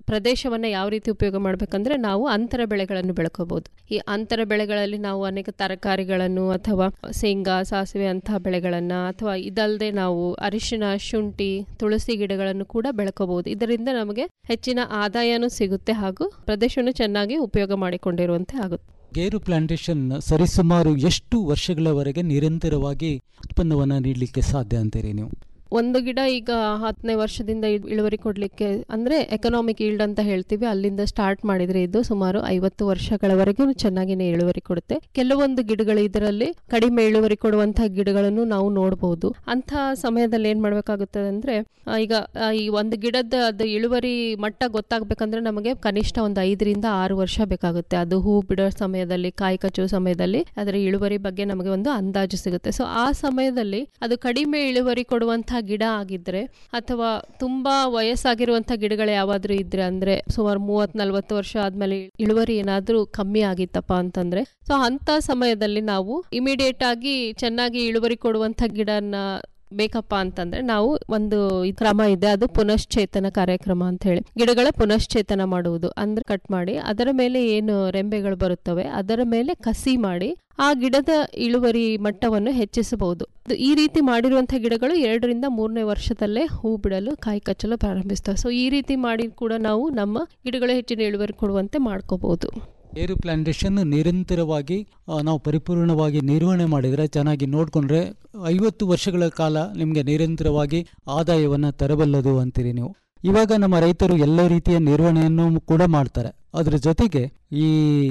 ಪ್ರದೇಶವನ್ನ ಯಾವ ರೀತಿ ಉಪಯೋಗ ಮಾಡ್ಬೇಕಂದ್ರೆ ನಾವು ಅಂತರ ಬೆಳೆಗಳನ್ನು ಬೆಳ್ಕೋಬಹುದು ಈ ಅಂತರ ಬೆಳೆಗಳಲ್ಲಿ ನಾವು ಅನೇಕ ತರಕಾರಿಗಳನ್ನು ಅಥವಾ ಶೇಂಗಾ ಸಾಸಿವೆ ಅಂತಹ ಬೆಳೆಗಳನ್ನ ಅಥವಾ ಇದಲ್ಲದೆ ನಾವು ಅರಿಶಿನ ಶುಂಠಿ ತುಳಸಿ ಗಿಡಗಳನ್ನು ಕೂಡ ಬೆಳ್ಕೋಬಹುದು ಇದರಿಂದ ನಮಗೆ ಹೆಚ್ಚಿನ ಆದಾಯನೂ ಸಿಗುತ್ತೆ ಹಾಗೂ ಪ್ರದೇಶವನ್ನು ಚೆನ್ನಾಗಿ ಉಪಯೋಗ ಮಾಡಿಕೊಂಡಿರುವಂತೆ ಆಗುತ್ತೆ ಗೇರು ಪ್ಲಾಂಟೇಶನ್ ಸರಿಸುಮಾರು ಎಷ್ಟು ವರ್ಷಗಳವರೆಗೆ ನಿರಂತರವಾಗಿ ಉತ್ಪನ್ನವನ್ನು ನೀಡಲಿಕ್ಕೆ ಸಾಧ್ಯ ಅಂತೀರಿ ನೀವು ಒಂದು ಗಿಡ ಈಗ ಹತ್ತನೇ ವರ್ಷದಿಂದ ಇಳ್- ಇಳುವರಿ ಕೊಡಲಿಕ್ಕೆ ಅಂದರೆ ಎಕನಾಮಿಕ್ ಈಲ್ಡ್ ಅಂತ ಹೇಳ್ತೀವಿ ಅಲ್ಲಿಂದ ಸ್ಟಾರ್ಟ್ ಮಾಡಿದರೆ ಇದು ಸುಮಾರು ಐವತ್ತು ವರ್ಷಗಳವರೆಗೂ ಚೆನ್ನಾಗಿನೇ ಇಳುವರಿ ಕೊಡುತ್ತೆ ಕೆಲವೊಂದು ಗಿಡಗಳು ಇದರಲ್ಲಿ ಕಡಿಮೆ ಇಳುವರಿ ಕೊಡುವಂತಹ ಗಿಡಗಳನ್ನು ನಾವು ನೋಡಬಹುದು ಅಂಥ ಸಮಯದಲ್ಲಿ ಏನು ಮಾಡಬೇಕಾಗುತ್ತದೆ ಅಂದರೆ ಈಗ ಆ, ಈ ಒಂದು ಗಿಡದ ಅದು ಇಳುವರಿ ಮಟ್ಟ ಗೊತ್ತಾಗಬೇಕಂದ್ರೆ ನಮಗೆ ಕನಿಷ್ಠ ಒಂದು ಐದರಿಂದ ಆರು ವರ್ಷ ಬೇಕಾಗುತ್ತೆ ಅದು ಹೂ ಬಿಡೋ ಸಮಯದಲ್ಲಿ ಕಾಯಿ ಕಚ್ಚುವ ಸಮಯದಲ್ಲಿ ಅದರ ಇಳುವರಿ ಬಗ್ಗೆ ನಮಗೆ ಒಂದು ಅಂದಾಜು ಸಿಗುತ್ತೆ ಸೊ ಆ ಸಮಯದಲ್ಲಿ ಅದು ಕಡಿಮೆ ಇಳುವರಿ ಕೊಡುವಂತಹ ಗಿಡ ಆಗಿದ್ರೆ ಅಥವಾ ತುಂಬಾ ವಯಸ್ಸಾಗಿರುವಂಥ ಗಿಡಗಳು ಯಾವಾದ್ರೂ ಇದ್ರೆ ಅಂದ್ರೆ ಸುಮಾರು ಮೂವತ್ ನಲ್ವತ್ತು ವರ್ಷ ಆದ್ಮೇಲೆ ಇಳುವರಿ ಏನಾದ್ರೂ ಕಮ್ಮಿ ಆಗಿತ್ತಪ್ಪ ಅಂತಂದ್ರೆ ಸೊ ಅಂತ ಸಮಯದಲ್ಲಿ ನಾವು ಇಮಿಡಿಯೇಟ್ ಆಗಿ ಚೆನ್ನಾಗಿ ಇಳುವರಿ ಕೊಡುವಂಥ ಗಿಡನ ಬೇಕಪ್ಪ ಅಂತಂದ್ರೆ ನಾವು ಒಂದು ಇದ್ ಕ್ರಮ ಇದೆ ಅದು ಪುನಶ್ಚೇತನ ಕಾರ್ಯಕ್ರಮ ಅಂತ ಹೇಳಿ ಗಿಡಗಳ ಪುನಶ್ಚೇತನ ಮಾಡುವುದು ಅಂದ್ರೆ ಕಟ್ ಮಾಡಿ ಅದರ ಮೇಲೆ ಏನು ರೆಂಬೆಗಳು ಬರುತ್ತವೆ ಅದರ ಮೇಲೆ ಕಸಿ ಮಾಡಿ ಆ ಗಿಡದ ಇಳುವರಿ ಮಟ್ಟವನ್ನು ಹೆಚ್ಚಿಸಬಹುದು ಇದು ಈ ರೀತಿ ಮಾಡಿರುವಂತಹ ಗಿಡಗಳು ಎರಡರಿಂದ ಮೂರನೇ ವರ್ಷದಲ್ಲೇ ಹೂ ಬಿಡಲು ಕಾಯಿ ಕಚ್ಚಲು ಪ್ರಾರಂಭಿಸ್ತವೆ ಸೊ ಈ ರೀತಿ ಮಾಡಿ ಕೂಡ ನಾವು ನಮ್ಮ ಗಿಡಗಳು ಹೆಚ್ಚಿನ ಇಳುವರಿ ಕೊಡುವಂತೆ ಮಾಡ್ಕೋಬಹುದು ಗೇರು ಪ್ಲಾಂಟೇಶನ್ ನಿರಂತರವಾಗಿ ಆ, ನಾವು ಪರಿಪೂರ್ಣವಾಗಿ ನಿರ್ವಹಣೆ ಮಾಡಿದರೆ ಚೆನ್ನಾಗಿ ನೋಡಿಕೊಂಡ್ರೆ ಐವತ್ತು ವರ್ಷಗಳ ಕಾಲ ನಿಮಗೆ ನಿರಂತರವಾಗಿ ಆದಾಯವನ್ನು ತರಬಲ್ಲದು ಅಂತೀರಿ ನೀವು ಇವಾಗ ನಮ್ಮ ರೈತರು ಎಲ್ಲ ರೀತಿಯ ನಿರ್ವಹಣೆಯನ್ನು ಕೂಡ ಮಾಡ್ತಾರೆ ಅದ್ರ ಜೊತೆಗೆ ಈ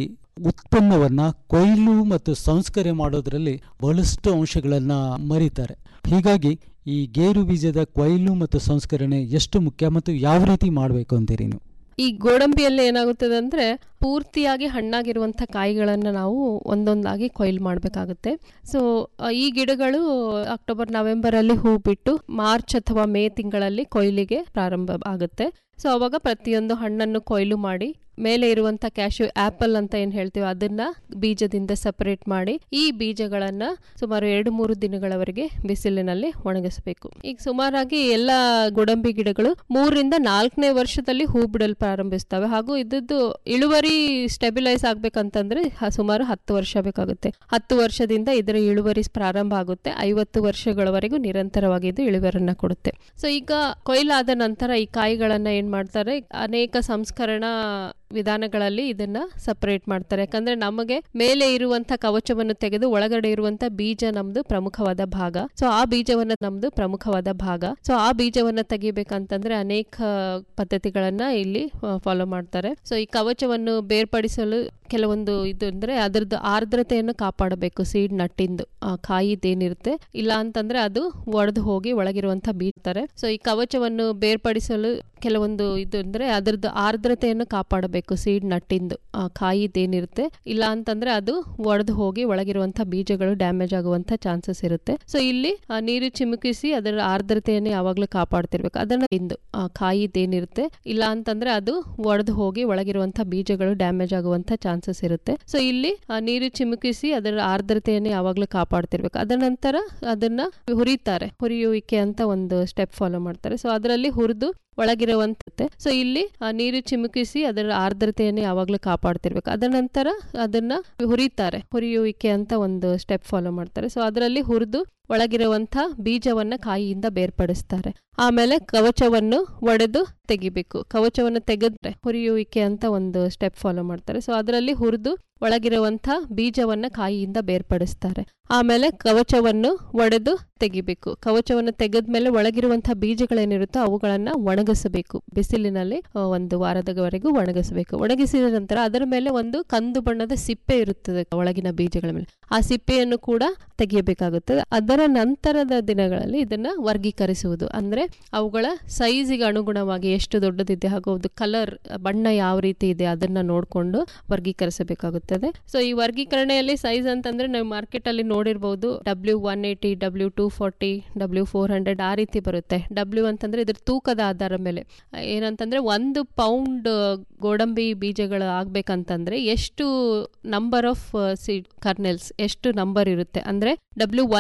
ಉತ್ಪನ್ನವನ್ನ ಕೊಯ್ಲು ಮತ್ತು ಸಂಸ್ಕರಣೆ ಮಾಡೋದ್ರಲ್ಲಿ ಬಹಳಷ್ಟು ಅಂಶಗಳನ್ನ ಮರೀತಾರೆ ಹೀಗಾಗಿ ಈ ಗೇರು ಬೀಜದ ಕೊಯ್ಲು ಮತ್ತು ಸಂಸ್ಕರಣೆ ಎಷ್ಟು ಮುಖ್ಯ ಮತ್ತು ಯಾವ ರೀತಿ ಮಾಡಬೇಕು ಅಂತೀರಿ ನೀವು ಈ ಗೋಡಂಬಿಯಲ್ಲಿ ಏನಾಗುತ್ತದೆ ಅಂದ್ರೆ ಪೂರ್ತಿಯಾಗಿ ಹಣ್ಣಾಗಿರುವಂಥ ಕಾಯಿಗಳನ್ನು ನಾವು ಒಂದೊಂದಾಗಿ ಕೊಯ್ಲು ಮಾಡಬೇಕಾಗುತ್ತೆ ಸೊ ಈ ಗಿಡಗಳು ಅಕ್ಟೋಬರ್ ನವೆಂಬರ್ ಅಲ್ಲಿ ಹೂ ಬಿಟ್ಟು ಮಾರ್ಚ್ ಅಥವಾ ಮೇ ತಿಂಗಳಲ್ಲಿ ಕೊಯ್ಲಿಗೆ ಪ್ರಾರಂಭ ಆಗುತ್ತೆ ಸೊ ಅವಾಗ ಪ್ರತಿಯೊಂದು ಹಣ್ಣನ್ನು ಕೊಯ್ಲು ಮಾಡಿ ಮೇಲೆ ಇರುವಂತ ಕ್ಯಾಶ್ಯೂ ಆಪಲ್ ಅಂತ ಏನ್ ಹೇಳ್ತೀವಿ ಅದನ್ನ ಬೀಜದಿಂದ ಸಪರೇಟ್ ಮಾಡಿ ಈ ಬೀಜಗಳನ್ನ ಸುಮಾರು ಎರಡು ಮೂರು ದಿನಗಳವರೆಗೆ ಬಿಸಿಲಿನಲ್ಲಿ ಒಣಗಿಸಬೇಕು ಈಗ ಸುಮಾರಾಗಿ ಎಲ್ಲ ಗೋಡಂಬಿ ಗಿಡಗಳು ಮೂರರಿಂದ ನಾಲ್ಕನೇ ವರ್ಷದಲ್ಲಿ ಹೂ ಬಿಡಲು ಪ್ರಾರಂಭಿಸ್ತವೆ ಹಾಗೂ ಇದ್ದದ್ದು ಇಳುವರಿ ಸ್ಟೆಬಿಲೈಸ್ ಆಗ್ಬೇಕಂತಂದ್ರೆ ಹ- ಸುಮಾರು ಹತ್ತು ವರ್ಷ ಬೇಕಾಗುತ್ತೆ ಹತ್ತು ವರ್ಷದಿಂದ ಇದರ ಇಳುವರಿ ಪ್ರಾರಂಭ ಆಗುತ್ತೆ ಐವತ್ತು ವರ್ಷಗಳವರೆಗೂ ನಿರಂತರವಾಗಿ ಇದು ಇಳುವರಿಯನ್ನ ಕೊಡುತ್ತೆ ಸೊ ಈಗ ಕೊಯ್ಲಾದ ನಂತರ ಈ ಕಾಯಿಗಳನ್ನ ಏನ್ ಮಾಡ್ತಾರೆ ಅನೇಕ ಸಂಸ್ಕರಣಾ ವಿಧಾನಗಳಲ್ಲಿ ಇದನ್ನ ಸಪರೇಟ್ ಮಾಡ್ತಾರೆ ಯಾಕಂದ್ರೆ ನಮಗೆ ಮೇಲೆ ಇರುವಂತ ಕವಚವನ್ನು ತೆಗೆದು ಒಳಗಡೆ ಇರುವಂತ ಬೀಜ ನಮ್ದು ಪ್ರಮುಖವಾದ ಭಾಗ ಸೊ ಆ ಬೀಜವನ್ನ ನಮ್ದು ಪ್ರಮುಖವಾದ ಭಾಗ ಸೊ ಆ ಬೀಜವನ್ನ ತೆಗಿಬೇಕಂತಂದ್ರೆ ಅನೇಕ ಪದ್ಧತಿಗಳನ್ನ ಇಲ್ಲಿ ಫಾಲೋ ಮಾಡ್ತಾರೆ ಸೊ ಈ ಕವಚವನ್ನು ಬೇರ್ಪಡಿಸಲು ಕೆಲವೊಂದು ಇದು ಅಂದ್ರೆ ಅದರದ್ದು ಆರ್ದ್ರತೆಯನ್ನು ಕಾಪಾಡಬೇಕು ಸೀಡ್ ನಟ್ಟಿಂದು ಆ ಕಾಯಿದೇನಿರುತ್ತೆ ಇಲ್ಲ ಅಂತಂದ್ರೆ ಅದು ಒಡೆದು ಹೋಗಿ ಒಳಗಿರುವಂತ ಬೀಳ್ತಾರೆ ಸೊ ಈ ಕವಚವನ್ನು ಬೇರ್ಪಡಿಸಲು ಕೆಲವೊಂದು ಇದು ಅಂದ್ರೆ ಅದರದ್ದು ಆರ್ದ್ರತೆಯನ್ನು ಕಾಪಾಡಬೇಕು ಸೀಡ್ ನಟ್ಟಿಂದು ಆ ಕಾಯಿದೇನಿರುತ್ತೆ ಇಲ್ಲ ಅಂತಂದ್ರೆ ಅದು ಒಡೆದು ಹೋಗಿ ಒಳಗಿರುವಂತ ಬೀಜಗಳು ಡ್ಯಾಮೇಜ್ ಆಗುವಂತ ಚಾನ್ಸಸ್ ಇರುತ್ತೆ ಸೊ ಇಲ್ಲಿ ಆ, ನೀರು ಚಿಮುಕಿಸಿ ಅದರ ಆರ್ದ್ರತೆಯನ್ನು ಯಾವಾಗ್ಲೂ ಕಾಪಾಡ್ತಿರ್ಬೇಕು ಅದನ್ನ ಇಂದು ಆ ಕಾಯಿದೇನಿರುತ್ತೆ ಇಲ್ಲ ಅಂತಂದ್ರೆ ಅದು ಒಡೆದು ಹೋಗಿ ಒಳಗಿರುವಂತ ಬೀಜಗಳು ಡ್ಯಾಮೇಜ್ ಆಗುವಂತ ಚಾನ್ಸಸ್ ಇರುತ್ತೆ ಸೊ ಇಲ್ಲಿ ಆ, ನೀರು ಚಿಮುಕಿಸಿ ಅದರ ಆರ್ದ್ರತೆಯನ್ನು ಯಾವಾಗ್ಲೂ ಕಾಪಾಡ್ತಿರ್ಬೇಕು ಅದರ ನಂತರ ಅದನ್ನ ಹುರಿತಾರೆ ಹುರಿಯುವಿಕೆ ಅಂತ ಒಂದು ಸ್ಟೆಪ್ ಫಾಲೋ ಮಾಡ್ತಾರೆ ಸೊ ಅದರಲ್ಲಿ ಹುರಿದು ಒಳಗಿರುವಂತೆ ಸೊ ಇಲ್ಲಿ ಆ, ನೀರು ಚಿಮುಕಿಸಿ ಅದರ ಆರ್ದ್ರತೆಯನ್ನು ಯಾವಾಗ್ಲೂ ಕಾಪಾಡ್ತಿರ್ಬೇಕು ಅದರ ನಂತರ ಅದನ್ನ ಹುರಿತಾರೆ ಹುರಿಯುವಿಕೆ ಅಂತ ಒಂದು ಸ್ಟೆಪ್ ಫಾಲೋ ಮಾಡ್ತಾರೆ ಸೊ ಅದರಲ್ಲಿ ಹುರಿದು ಒಳಗಿರುವಂತ ಬೀಜವನ್ನ ಕಾಯಿಯಿಂದ ಬೇರ್ಪಡಿಸ್ತಾರೆ ಆಮೇಲೆ ಕವಚವನ್ನು ಒಡೆದು ತೆಗಿಬೇಕು ಕವಚವನ್ನು ತೆಗೆದ್ರೆ ಹುರಿಯುವಿಕೆ ಅಂತ ಒಂದು ಸ್ಟೆಪ್ ಫಾಲೋ ಮಾಡ್ತಾರೆ ಸೊ ಅದರಲ್ಲಿ ಹುರಿದು ಒಳಗಿರುವಂತ ಬೀಜವನ್ನ ಕಾಯಿಯಿಂದ ಬೇರ್ಪಡಿಸ್ತಾರೆ ಆಮೇಲೆ ಕವಚವನ್ನು ಒಡೆದು ತೆಗಿಬೇಕು ಕವಚವನ್ನು ತೆಗೆದ್ಮೇಲೆ ಒಳಗಿರುವಂತಹ ಬೀಜಗಳೇನಿರುತ್ತೋ ಅವುಗಳನ್ನ ಒಣಗಿಸಬೇಕು ಬಿಸಿಲಿನಲ್ಲಿ ಆ, ಒಂದು ವಾರದವರೆಗೂ ಒಣಗಿಸಬೇಕು ಒಣಗಿಸಿದ ನಂತರ ಅದರ ಮೇಲೆ ಒಂದು ಕಂದು ಬಣ್ಣದ ಸಿಪ್ಪೆ ಇರುತ್ತದೆ ಒಳಗಿನ ಬೀಜಗಳ ಮೇಲೆ ಆ ಸಿಪ್ಪೆಯನ್ನು ಕೂಡ ತೆಗೆಯಬೇಕಾಗುತ್ತದೆ ಅದರ ನಂತರದ ದಿನಗಳಲ್ಲಿ ಇದನ್ನ ವರ್ಗೀಕರಿಸುವುದು ಅಂದ್ರೆ ಅವುಗಳ ಸೈಜಿಗೆ ಅನುಗುಣವಾಗಿ ಎಷ್ಟು ದೊಡ್ಡದಿದೆ ಹಾಗೂ ಅದು ಕಲರ್ ಬಣ್ಣ ಯಾವ ರೀತಿ ಇದೆ ಅದನ್ನ ನೋಡಿಕೊಂಡು ವರ್ಗೀಕರಿಸಬೇಕಾಗುತ್ತದೆ ಸೊ ಈ ವರ್ಗೀಕರಣೆಯಲ್ಲಿ ಸೈಜ್ ಅಂತಂದ್ರೆ ನಾವು ಮಾರ್ಕೆಟ್ ಅಲ್ಲಿ ನೋಡಿರ್ಬೋದು W one eighty W two forty W four hundred ಆ ರೀತಿ ಬರುತ್ತೆ ಡಬ್ಲ್ಯೂ ಅಂತಂದ್ರೆ ಇದ್ರ ತೂಕದ ಆಧಾರ ಮೇಲೆ ಏನಂತಂದ್ರೆ ಒಂದು ಪೌಂಡ್ ಗೋಡಂಬಿ ಬೀಜಗಳು ಆಗ್ಬೇಕಂತಂದ್ರೆ ಎಷ್ಟು ನಂಬರ್ ಆಫ್ ಸೀಡ್ ಕರ್ನೆಲ್ಸ್ ಎಷ್ಟು ನಂಬರ್ ಇರುತ್ತೆ ಅಂದ್ರೆ ಡಬ್ಲ್ಯೂ ಒನ್ ಏಯ್ಟಿ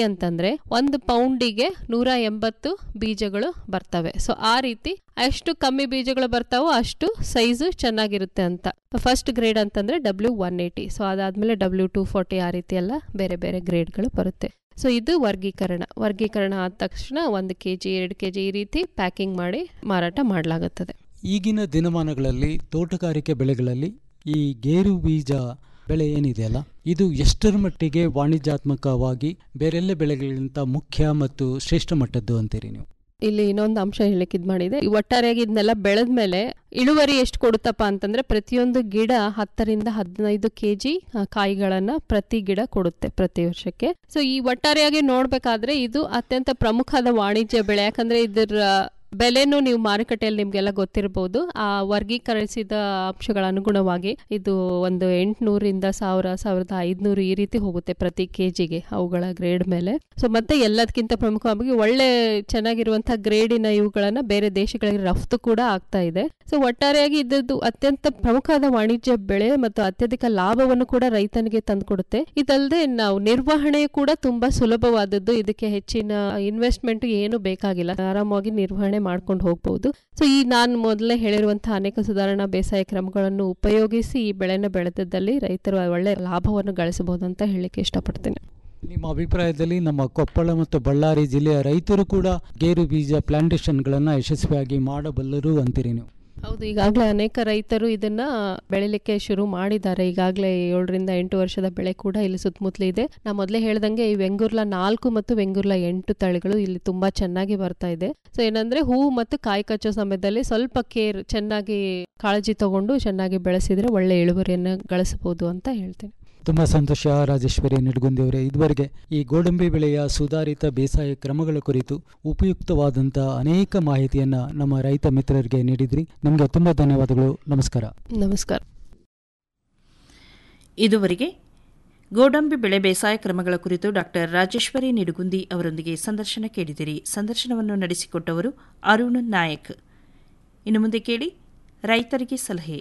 ಅಂತಂದ್ರೆ ಒಂದು ಪೌಂಡಿಗೆ ನೂರ ಎಂಬತ್ತು ಬೀಜಗಳು ಬರ್ತವೆ ಸೊ ಆ ರೀತಿ ಎಷ್ಟು ಕಮ್ಮಿ ಬೀಜಗಳು ಬರ್ತಾವೋ ಅಷ್ಟು ಸೈಜು ಚೆನ್ನಾಗಿರುತ್ತೆ ಅಂತ ಫಸ್ಟ್ ಗ್ರೇಡ್ ಅಂತಂದ್ರೆ ಡಬ್ಲ್ಯೂ ಒನ್ ಏಯ್ಟಿ ಸೊ ಅದಾದ್ಮೇಲೆ ಡಬ್ಲ್ಯೂ ಟೂ ಫೋರ್ಟಿ ಆ ರೀತಿ ಎಲ್ಲ ಬೇರೆ ಬೇರೆ ಗ್ರೇಡ್ಗಳು ಬರುತ್ತೆ ಸೊ ಇದು ವರ್ಗೀಕರಣ ವರ್ಗೀಕರಣ ಆದ ತಕ್ಷಣ ಒಂದು ಕೆ ಜಿ ಎರಡು ಕೆ ಜಿ ಈ ರೀತಿ ಪ್ಯಾಕಿಂಗ್ ಮಾಡಿ ಮಾರಾಟ ಮಾಡಲಾಗುತ್ತದೆ ಈಗಿನ ದಿನಮಾನಗಳಲ್ಲಿ ತೋಟಗಾರಿಕೆ ಬೆಳೆಗಳಲ್ಲಿ ಈ ಗೇರು ಬೀಜ ಬೆಳೆ ಏನಿದೆಯಲ್ಲ ಇದು ಎಷ್ಟರ ಮಟ್ಟಿಗೆ ವಾಣಿಜ್ಯಾತ್ಮಕವಾಗಿ ಬೇರೆಲ್ಲ ಬೆಳೆಗಳಿಗಿಂತ ಮುಖ್ಯ ಮತ್ತು ಶ್ರೇಷ್ಠ ಮಟ್ಟದ್ದು ಅಂತೀರಿ ನೀವು ಇಲ್ಲಿ ಇನ್ನೊಂದು ಅಂಶ ಹೇಳಕ್ ಇದ್ ಮಾಡಿದೆ ಈ ಒಟ್ಟಾರೆಯಾಗಿ ಇದನ್ನೆಲ್ಲ ಬೆಳೆದ್ಮೇಲೆ ಇಳುವರಿ ಎಷ್ಟು ಕೊಡುತ್ತಪ್ಪ ಅಂತಂದ್ರೆ ಪ್ರತಿಯೊಂದು ಗಿಡ ಹತ್ತರಿಂದ ಹದಿನೈದು ಕೆಜಿ ಕಾಯಿಗಳನ್ನ ಪ್ರತಿ ಗಿಡ ಕೊಡುತ್ತೆ ಪ್ರತಿ ವರ್ಷಕ್ಕೆ ಸೊ ಈ ಒಟ್ಟಾರೆಯಾಗಿ ನೋಡ್ಬೇಕಾದ್ರೆ ಇದು ಅತ್ಯಂತ ಪ್ರಮುಖವಾದ ವಾಣಿಜ್ಯ ಬೆಳೆ ಯಾಕಂದ್ರೆ ಇದರ ಬೆಲೆನೂ ನೀವು ಮಾರುಕಟ್ಟೆಯಲ್ಲಿ ನಿಮ್ಗೆಲ್ಲ ಗೊತ್ತಿರಬಹುದು ಆ ವರ್ಗೀಕರಿಸಿದ ಅಂಶಗಳ ಅನುಗುಣವಾಗಿ ಇದು ಒಂದು ಎಂಟುನೂರಿಂದ ಸಾವಿರ ಸಾವಿರದ ಐದುನೂರು ಈ ರೀತಿ ಹೋಗುತ್ತೆ ಪ್ರತಿ ಕೆಜಿಗೆ ಅವುಗಳ ಗ್ರೇಡ್ ಮೇಲೆ ಸೊ ಮತ್ತೆ ಎಲ್ಲದಕ್ಕಿಂತ ಪ್ರಮುಖವಾಗಿ ಒಳ್ಳೆ ಚೆನ್ನಾಗಿರುವಂತಹ ಗ್ರೇಡಿನ ಇವುಗಳನ್ನ ಬೇರೆ ದೇಶಗಳಿಗೆ ರಫ್ತು ಕೂಡ ಆಗ್ತಾ ಇದೆ ಸೊ ಒಟ್ಟಾರೆಯಾಗಿ ಇದ್ದದ್ದು ಅತ್ಯಂತ ಪ್ರಮುಖವಾದ ವಾಣಿಜ್ಯ ಬೆಳೆ ಮತ್ತು ಅತ್ಯಧಿಕ ಲಾಭವನ್ನು ಕೂಡ ರೈತನಿಗೆ ತಂದುಕೊಡುತ್ತೆ ಇದಲ್ಲದೆ ನಾವು ನಿರ್ವಹಣೆ ಕೂಡ ತುಂಬಾ ಸುಲಭವಾದದ್ದು ಇದಕ್ಕೆ ಹೆಚ್ಚಿನ ಇನ್ವೆಸ್ಟ್ಮೆಂಟ್ ಏನು ಬೇಕಾಗಿಲ್ಲ ಆರಾಮಾಗಿ ನಿರ್ವಹಣೆ ಮಾಡ್ಕೊಂಡು ಹೋಗ್ಬಹುದು ಸೊ ಈ ನಾನು ಮೊದಲೇ ಹೇಳಿರುವಂತಹ ಅನೇಕ ಸುಧಾರಣಾ ಬೇಸಾಯ ಕ್ರಮಗಳನ್ನು ಉಪಯೋಗಿಸಿ ಈ ಬೆಳೆನ ಬೆಳೆದದ್ದಲ್ಲಿ ರೈತರು ಒಳ್ಳೆ ಲಾಭವನ್ನು ಗಳಿಸಬಹುದು ಅಂತ ಹೇಳಲಿಕ್ಕೆ ಇಷ್ಟಪಡ್ತೀನಿ ನಿಮ್ಮ ಅಭಿಪ್ರಾಯದಲ್ಲಿ ನಮ್ಮ ಕೊಪ್ಪಳ ಮತ್ತು ಬಳ್ಳಾರಿ ಜಿಲ್ಲೆಯ ರೈತರು ಕೂಡ ಗೇರು ಬೀಜ ಪ್ಲಾಂಟೇಶನ್ಗಳನ್ನು ಯಶಸ್ವಿಯಾಗಿ ಮಾಡಬಲ್ಲರು ಅಂತೀರಿ ನೀವು ಹೌದು ಈಗಾಗಲೇ ಅನೇಕ ರೈತರು ಇದನ್ನ ಬೆಳಿಲಿಕ್ಕೆ ಶುರು ಮಾಡಿದ್ದಾರೆ ಈಗಾಗಲೇ ಏಳರಿಂದ ಎಂಟು ವರ್ಷದ ಬೆಳೆ ಕೂಡ ಇಲ್ಲಿ ಸುತ್ತಮುತ್ತಲು ಇದೆ ನಾ ಮೊದಲೇ ಹೇಳ್ದಂಗೆ ಈ ವೆಂಗುರ್ಲ ನಾಲ್ಕು ಮತ್ತು ವೆಂಗುರ್ಲ ಎಂಟು ತಳಿಗಳು ಇಲ್ಲಿ ತುಂಬಾ ಚೆನ್ನಾಗಿ ಬರ್ತಾ ಇದೆ ಸೊ ಏನಂದ್ರೆ ಹೂವು ಮತ್ತು ಕಾಯಿ ಕಚ್ಚೋ ಸಮಯದಲ್ಲಿ ಸ್ವಲ್ಪ ಕೇರ್ ಚೆನ್ನಾಗಿ ಕಾಳಜಿ ತಗೊಂಡು ಚೆನ್ನಾಗಿ ಬೆಳೆಸಿದ್ರೆ ಒಳ್ಳೆ ಇಳುವರಿಯನ್ನು ಗಳಿಸಬಹುದು ಅಂತ ಹೇಳ್ತೀನಿ ತುಂಬ ಸಂತೋಷ ರಾಜೇಶ್ವರಿ ನಿಡ್ಗುಂದಿ ಅವರೇ ಇದುವರೆಗೆ ಈ ಗೋಡಂಬಿ ಬೆಳೆಯ ಸುಧಾರಿತ ಬೇಸಾಯ ಕ್ರಮಗಳ ಕುರಿತು ಉಪಯುಕ್ತವಾದಂಥ ಅನೇಕ ಮಾಹಿತಿಯನ್ನು ನಮ್ಮ ರೈತ ಮಿತ್ರರಿಗೆ ನೀಡಿದ್ರಿ ನಿಮಗೆ ತುಂಬ ಧನ್ಯವಾದಗಳು ನಮಸ್ಕಾರ ನಮಸ್ಕಾರ ಇದುವರೆಗೆ ಗೋಡಂಬಿ ಬೆಳೆ ಬೇಸಾಯ ಕ್ರಮಗಳ ಕುರಿತು ಡಾಕ್ಟರ್ ರಾಜೇಶ್ವರಿ ನಿಡುಗುಂದಿ ಅವರೊಂದಿಗೆ ಸಂದರ್ಶನ ಕೇಳಿದಿರಿ ಸಂದರ್ಶನವನ್ನು ನಡೆಸಿಕೊಟ್ಟವರು ಅರುಣ್ ನಾಯಕ್ ಇನ್ನು ಮುಂದೆ ಕೇಳಿ ರೈತರಿಗೆ ಸಲಹೆ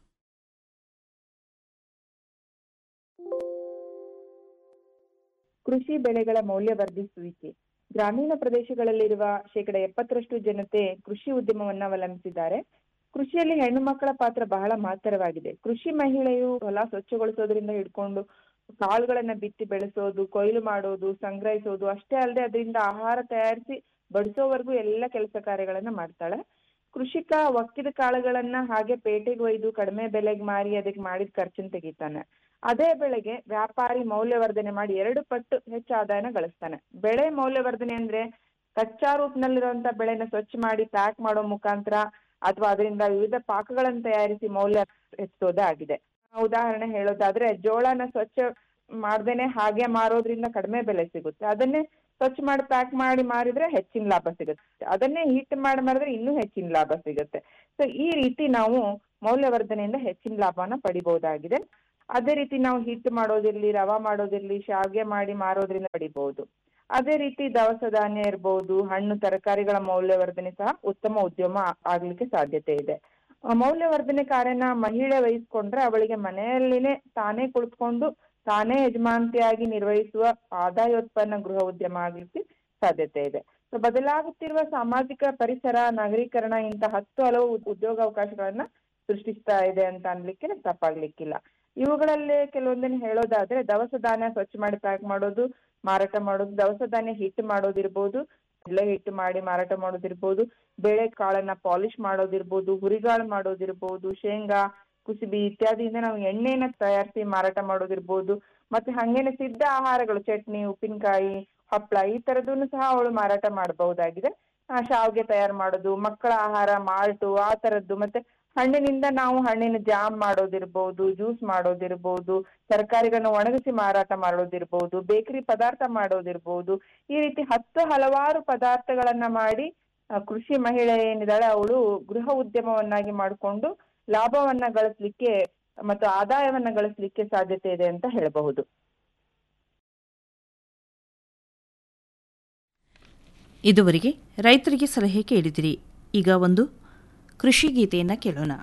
ಕೃಷಿ ಬೆಳೆಗಳ ಮೌಲ್ಯವರ್ಧಿಸುವಿಕೆ ಗ್ರಾಮೀಣ ಪ್ರದೇಶಗಳಲ್ಲಿರುವ ಶೇಕಡ ಎಪ್ಪತ್ತರಷ್ಟು ಜನತೆ ಕೃಷಿ ಉದ್ಯಮವನ್ನ ಅವಲಂಬಿಸಿದ್ದಾರೆ ಕೃಷಿಯಲ್ಲಿ ಹೆಣ್ಣು ಮಕ್ಕಳ ಪಾತ್ರ ಬಹಳ ಮಹತ್ತರವಾಗಿದೆ ಕೃಷಿ ಮಹಿಳೆಯು ಹೊಲ ಸ್ವಚ್ಛಗೊಳಿಸೋದ್ರಿಂದ ಹಿಡ್ಕೊಂಡು ಕಾಳುಗಳನ್ನ ಬಿತ್ತಿ ಬೆಳೆಸೋದು ಕೊಯ್ಲು ಮಾಡೋದು ಸಂಗ್ರಹಿಸೋದು ಅಷ್ಟೇ ಅಲ್ಲದೆ ಅದರಿಂದ ಆಹಾರ ತಯಾರಿಸಿ ಬಡಿಸೋವರೆಗೂ ಎಲ್ಲ ಕೆಲಸ ಕಾರ್ಯಗಳನ್ನ ಮಾಡ್ತಾಳೆ ಕೃಷಿಕ ಒಕ್ಕಿದ ಕಾಳುಗಳನ್ನ ಹಾಗೆ ಪೇಟೆಗೆ ಒಯ್ದು ಕಡಿಮೆ ಬೆಲೆಗೆ ಮಾರಿ ಅದಕ್ಕೆ ಮಾಡಿದ ಖರ್ಚನ್ನ ತೆಗಿತಾನೆ ಅದೇ ಬೆಳೆಗೆ ವ್ಯಾಪಾರಿ ಮೌಲ್ಯವರ್ಧನೆ ಮಾಡಿ ಎರಡು ಪಟ್ಟು ಹೆಚ್ಚು ಆದಾಯನ ಗಳಿಸ್ತಾನೆ ಬೆಳೆ ಮೌಲ್ಯವರ್ಧನೆ ಅಂದ್ರೆ ಕಚ್ಚಾ ರೂಪನಲ್ಲಿರುವಂತ ಬೆಳೆನ ಸ್ವಚ್ಛ ಮಾಡಿ ಪ್ಯಾಕ್ ಮಾಡೋ ಮುಖಾಂತರ ಅಥವಾ ಅದರಿಂದ ವಿವಿಧ ಪಾಕಗಳನ್ನು ತಯಾರಿಸಿ ಮೌಲ್ಯ ಹೆಚ್ಚೋದೇ ಆಗಿದೆ ಉದಾಹರಣೆ ಹೇಳೋದಾದ್ರೆ ಜೋಳನ ಸ್ವಚ್ಛ ಮಾಡ್ದೇನೆ ಹಾಗೆ ಮಾರೋದ್ರಿಂದ ಕಡಿಮೆ ಬೆಲೆ ಸಿಗುತ್ತೆ ಅದನ್ನೇ ಸ್ವಚ್ಛ ಮಾಡಿ ಪ್ಯಾಕ್ ಮಾಡಿ ಮಾರಿದ್ರೆ ಹೆಚ್ಚಿನ ಲಾಭ ಸಿಗುತ್ತೆ ಅದನ್ನೇ ಹಿಟ್ ಮಾಡಿ ಮಾರಿದ್ರೆ ಇನ್ನೂ ಹೆಚ್ಚಿನ ಲಾಭ ಸಿಗುತ್ತೆ ಸೊ ಈ ರೀತಿ ನಾವು ಮೌಲ್ಯವರ್ಧನೆಯಿಂದ ಹೆಚ್ಚಿನ ಲಾಭನ ಪಡಿಬಹುದಾಗಿದೆ ಅದೇ ರೀತಿ ನಾವು ಹಿಟ್ ಮಾಡೋದಿರ್ಲಿ ರವಾ ಮಾಡೋದಿರ್ಲಿ ಶಾವ್ಗೆ ಮಾಡಿ ಮಾರೋದ್ರಿಂದ ಪಡಿಬಹುದು ಅದೇ ರೀತಿ ದವಸ ಧಾನ್ಯ ಇರ್ಬೋದು ಹಣ್ಣು ತರಕಾರಿಗಳ ಮೌಲ್ಯವರ್ಧನೆ ಸಹ ಉತ್ತಮ ಉದ್ಯಮ ಆಗ್ಲಿಕ್ಕೆ ಸಾಧ್ಯತೆ ಇದೆ ಮೌಲ್ಯವರ್ಧನೆ ಕಾರ್ಯನ ಮಹಿಳೆ ವಹಿಸ್ಕೊಂಡ್ರೆ ಅವಳಿಗೆ ಮನೆಯಲ್ಲಿನೇ ತಾನೇ ಕುಳಿತುಕೊಂಡು ತಾನೇ ಯಜಮಾನತಿಯಾಗಿ ನಿರ್ವಹಿಸುವ ಆದಾಯೋತ್ಪನ್ನ ಗೃಹ ಉದ್ಯಮ ಆಗ್ಲಿಕ್ಕೆ ಸಾಧ್ಯತೆ ಇದೆ ಸೊ ಬದಲಾಗುತ್ತಿರುವ ಸಾಮಾಜಿಕ ಪರಿಸರ ನಗರೀಕರಣ ಇಂತ ಹತ್ತು ಹಲವು ಉದ್ಯೋಗಾವಕಾಶಗಳನ್ನ ಸೃಷ್ಟಿಸ್ತಾ ಇದೆ ಅಂತ ಅನ್ಲಿಕ್ಕೆ ತಪ್ಪಾಗ್ಲಿಕ್ಕಿಲ್ಲ ಇವುಗಳಲ್ಲಿ ಕೆಲವೊಂದನ್ನು ಹೇಳೋದಾದ್ರೆ ದವಸ ಧಾನ್ಯ ಸ್ವಚ್ಛ ಮಾಡಿ ಪ್ಯಾಕ್ ಮಾಡೋದು ಮಾರಾಟ ಮಾಡೋದು ದವಸ ಧಾನ್ಯ ಹಿಟ್ಟು ಮಾಡೋದಿರ್ಬೋದು ಎಲೆ ಹಿಟ್ಟು ಮಾಡಿ ಮಾರಾಟ ಮಾಡೋದಿರ್ಬೋದು ಬೇಳೆ ಕಾಳನ್ನ ಪಾಲಿಶ್ ಮಾಡೋದಿರ್ಬೋದು ಹುರಿಗಾಳು ಮಾಡೋದಿರ್ಬೋದು ಶೇಂಗಾ ಕುಸುಬಿ ಇತ್ಯಾದಿಯಿಂದ ನಾವು ಎಣ್ಣೆನ ತಯಾರಿಸಿ ಮಾರಾಟ ಮಾಡೋದಿರ್ಬೋದು ಮತ್ತೆ ಹಂಗೇನೆ ಸಿದ್ಧ ಆಹಾರಗಳು ಚಟ್ನಿ ಉಪ್ಪಿನಕಾಯಿ ಹಪ್ಪಳ ಈ ತರದನ್ನು ಸಹ ಅವಳು ಮಾರಾಟ ಮಾಡಬಹುದಾಗಿದೆ ಶಾವ್ಗೆ ತಯಾರು ಮಾಡೋದು ಮಕ್ಕಳ ಆಹಾರ ಮಾಲ್ಟು ಆ ತರದ್ದು ಮತ್ತೆ ಹಣ್ಣಿನಿಂದ ನಾವು ಹಣ್ಣಿನ ಜಾಮ್ ಮಾಡೋದಿರ್ಬೋದು ಜ್ಯೂಸ್ ಮಾಡೋದಿರ್ಬೋದು ತರಕಾರಿಗಳನ್ನ ಒಣಗಿಸಿ ಮಾರಾಟ ಮಾಡೋದಿರ್ಬೋದು ಬೇಕರಿ ಪದಾರ್ಥ ಮಾಡೋದಿರ್ಬೋದು ಈ ರೀತಿ ಹತ್ತು ಹಲವಾರು ಪದಾರ್ಥಗಳನ್ನ ಮಾಡಿ ಕೃಷಿ ಮಹಿಳೆ ಏನಿದ್ದಾಳೆ ಅವಳು ಗೃಹ ಉದ್ಯಮವನ್ನಾಗಿ ಮಾಡಿಕೊಂಡು ಲಾಭವನ್ನ ಗಳಿಸ್ಲಿಕ್ಕೆ ಮತ್ತು ಆದಾಯವನ್ನ ಗಳಿಸ್ಲಿಕ್ಕೆ ಸಾಧ್ಯತೆ ಇದೆ ಅಂತ ಹೇಳಬಹುದು ಇದುವರೆಗೆ ರೈತರಿಗೆ ಸಲಹೆ ಕೇಳಿದಿರಿ ಈಗ ಒಂದು ಕೃಷಿ ಗೀತೆಯನ್ನ ಕೇಳೋಣ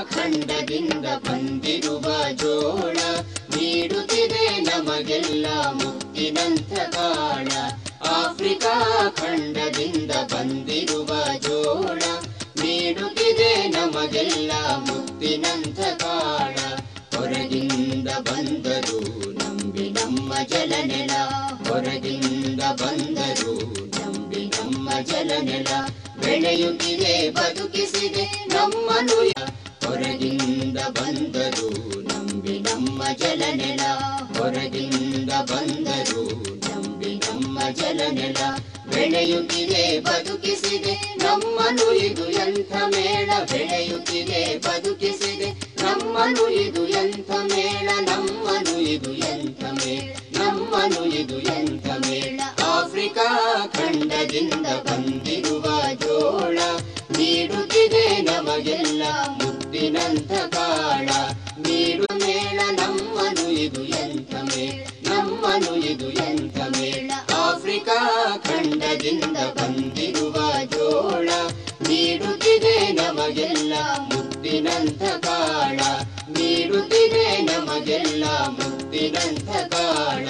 ಖಂಡದಿಂದ ಬಂದಿರುವ ಜೋಳ ನೀಡುತ್ತಿದೆ ನಮಗೆಲ್ಲ ಮುತ್ತಿನಂತ ಕಾಳ ಆಫ್ರಿಕಾ ಖಂಡದಿಂದ ಬಂದಿರುವ ಜೋಳ ನೀಡುತ್ತಿದೆ ನಮಗೆಲ್ಲ ಮುತ್ತಿನಂತ ಕಾಳ ಹೊರಗಿಂದ ಬಂದರು ನಂಬಿ ನಮ್ಮ ಜಲನೆಲ ಹೊರಗಿಂದ ಬಂದರು ನಂಬಿ ನಮ್ಮ ಜಲನೆಲ ಬೆಳೆಯುತ್ತಿದೆ ಬದುಕಿಸಿದೆ ನಮ್ಮನು ಹೊರಗಿಂದ ಬಂದರು ನಂಬಿ ನಮ್ಮ ಜಲನೆಲ ಹೊರಗಿಂದ ಬಂದರು ನಂಬಿ ನಮ್ಮ ಜಲನೆಲ ಬೆಳೆಯುತ್ತಿದೆ ಬದುಕಿಸಿದೆ ನಮ್ಮನು ಇದು ಎಂಥ ಮೇಳ ಬೆಳೆಯುತ್ತಿದೆ ಬದುಕಿಸಿದೆ ನಮ್ಮನು ಇದು ಎಂಥ ಮೇಳ ನಮ್ಮನು ಇದು ಎಂಥ ಮೇಳ ನಮ್ಮನು ಇದು ಎಂಥ ಮೇಳ ಆಫ್ರಿಕಾ ಖಂಡದಿಂದ ಬಂದಿರುವ ಜೋಳ ನೀಡುತ್ತಿದೆ ನಮಗೆಲ್ಲ ಮುತ್ತಿನಂತ ಕಾಳ ನೀಡು ಮೇಳ ನಮ್ಮನು ಇದು ಎಂಥ ಮೇಳ ನಮ್ಮನು ಇದು ಎಂಥ ಮೇಳ ಆಫ್ರಿಕಾ ಖಂಡದಿಂದ ಬಂದಿರುವ ಜೋಳ ನೀಡುತ್ತಿದೆ ನಮಗೆಲ್ಲ ಮುತ್ತಿನಂತ ಕಾಳ ನೀಡುತ್ತಿದೆ ನಮಗೆಲ್ಲ ಮುತ್ತಿನಂತ ಕಾಳ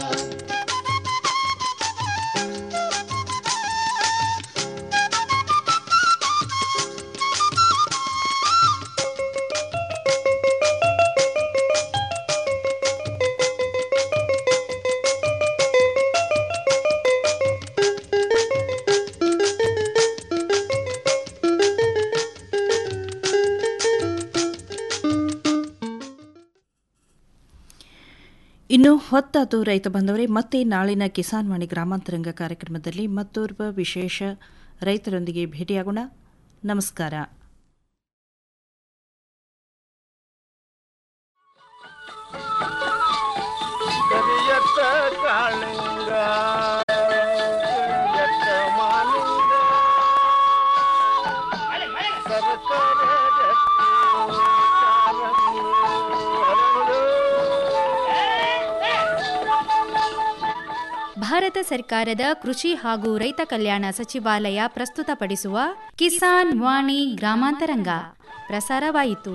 ಇನ್ನು ಹೊತ್ತಾತು ರೈತ ಬಂದವರೇ ಮತ್ತೆ ನಾಳಿನ ಕಿಸಾನ್ ವಾಣಿ ಗ್ರಾಮಾಂತರಂಗ ಕಾರ್ಯಕ್ರಮದಲ್ಲಿ ಮತ್ತೋರ್ವ ವಿಶೇಷ ರೈತರೊಂದಿಗೆ ಭೇಟಿಯಾಗೋಣ ನಮಸ್ಕಾರ ಕರಿಯತ್ತ ಕಾಳಿಂಗ ಕರಿಯತ್ತ ಮಾಲಿಂಗ ಸರಸರ ಗಟ್ಟಿ ಕಾಲಂಗಿ ಹರಳು. ಭಾರತ ಸರ್ಕಾರದ ಕೃಷಿ ಹಾಗೂ ರೈತ ಕಲ್ಯಾಣ ಸಚಿವಾಲಯ ಪ್ರಸ್ತುತಪಡಿಸುವ ಕಿಸಾನ್ ವಾಣಿ ಗ್ರಾಮಾಂತರಂಗ ಪ್ರಸಾರವಾಯಿತು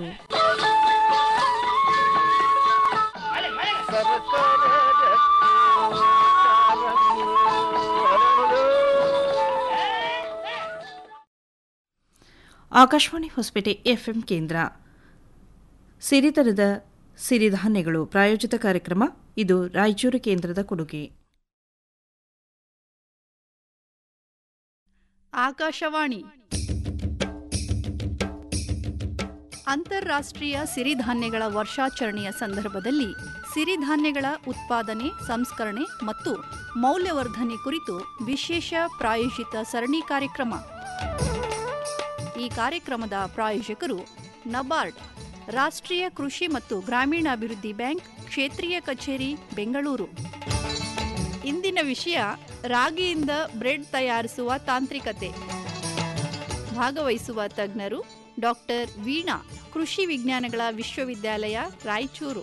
ಸರಸರ ಗಟ್ಟಿ ಕಾಲಂಗಿ ಹರಳು. ಆಕಾಶವಾಣಿ ಹೊಸಪೇಟೆ ಎಫ್ಎಂ ಕೇಂದ್ರ ಸಿರಿತನದ ಸಿರಿಧಾನ್ಯಗಳು ಪ್ರಾಯೋಜಿತ ಕಾರ್ಯಕ್ರಮ ಇದು ರಾಯಚೂರು ಕೇಂದ್ರದ ಕೊಡುಗೆ ಆಕಾಶವಾಣಿ ಅಂತಾರಾಷ್ಟ್ರೀಯ ಸಿರಿಧಾನ್ಯಗಳ ವರ್ಷಾಚರಣೆಯ ಸಂದರ್ಭದಲ್ಲಿ ಸಿರಿಧಾನ್ಯಗಳ ಉತ್ಪಾದನೆ ಸಂಸ್ಕರಣೆ ಮತ್ತು ಮೌಲ್ಯವರ್ಧನೆ ಕುರಿತು ವಿಶೇಷ ಪ್ರಾಯೋಜಿತ ಸರಣಿ ಕಾರ್ಯಕ್ರಮ ಈ ಕಾರ್ಯಕ್ರಮದ ಪ್ರಾಯೋಜಕರು ನಬಾರ್ಡ್ ರಾಷ್ಟ್ರೀಯ ಕೃಷಿ ಮತ್ತು ಗ್ರಾಮೀಣಾಭಿವೃದ್ಧಿ ಬ್ಯಾಂಕ್ ಕ್ಷೇತ್ರೀಯ ಕಚೇರಿ ಬೆಂಗಳೂರು ಇಂದಿನ ವಿಷಯ ರಾಗಿಯಿಂದ ಬ್ರೆಡ್ ತಯಾರಿಸುವ ತಾಂತ್ರಿಕತೆ ಭಾಗವಹಿಸುವ ತಜ್ಞರು ಡಾಕ್ಟರ್ ವೀಣಾ ಕೃಷಿ ವಿಜ್ಞಾನಗಳ ವಿಶ್ವವಿದ್ಯಾಲಯ ರಾಯಚೂರು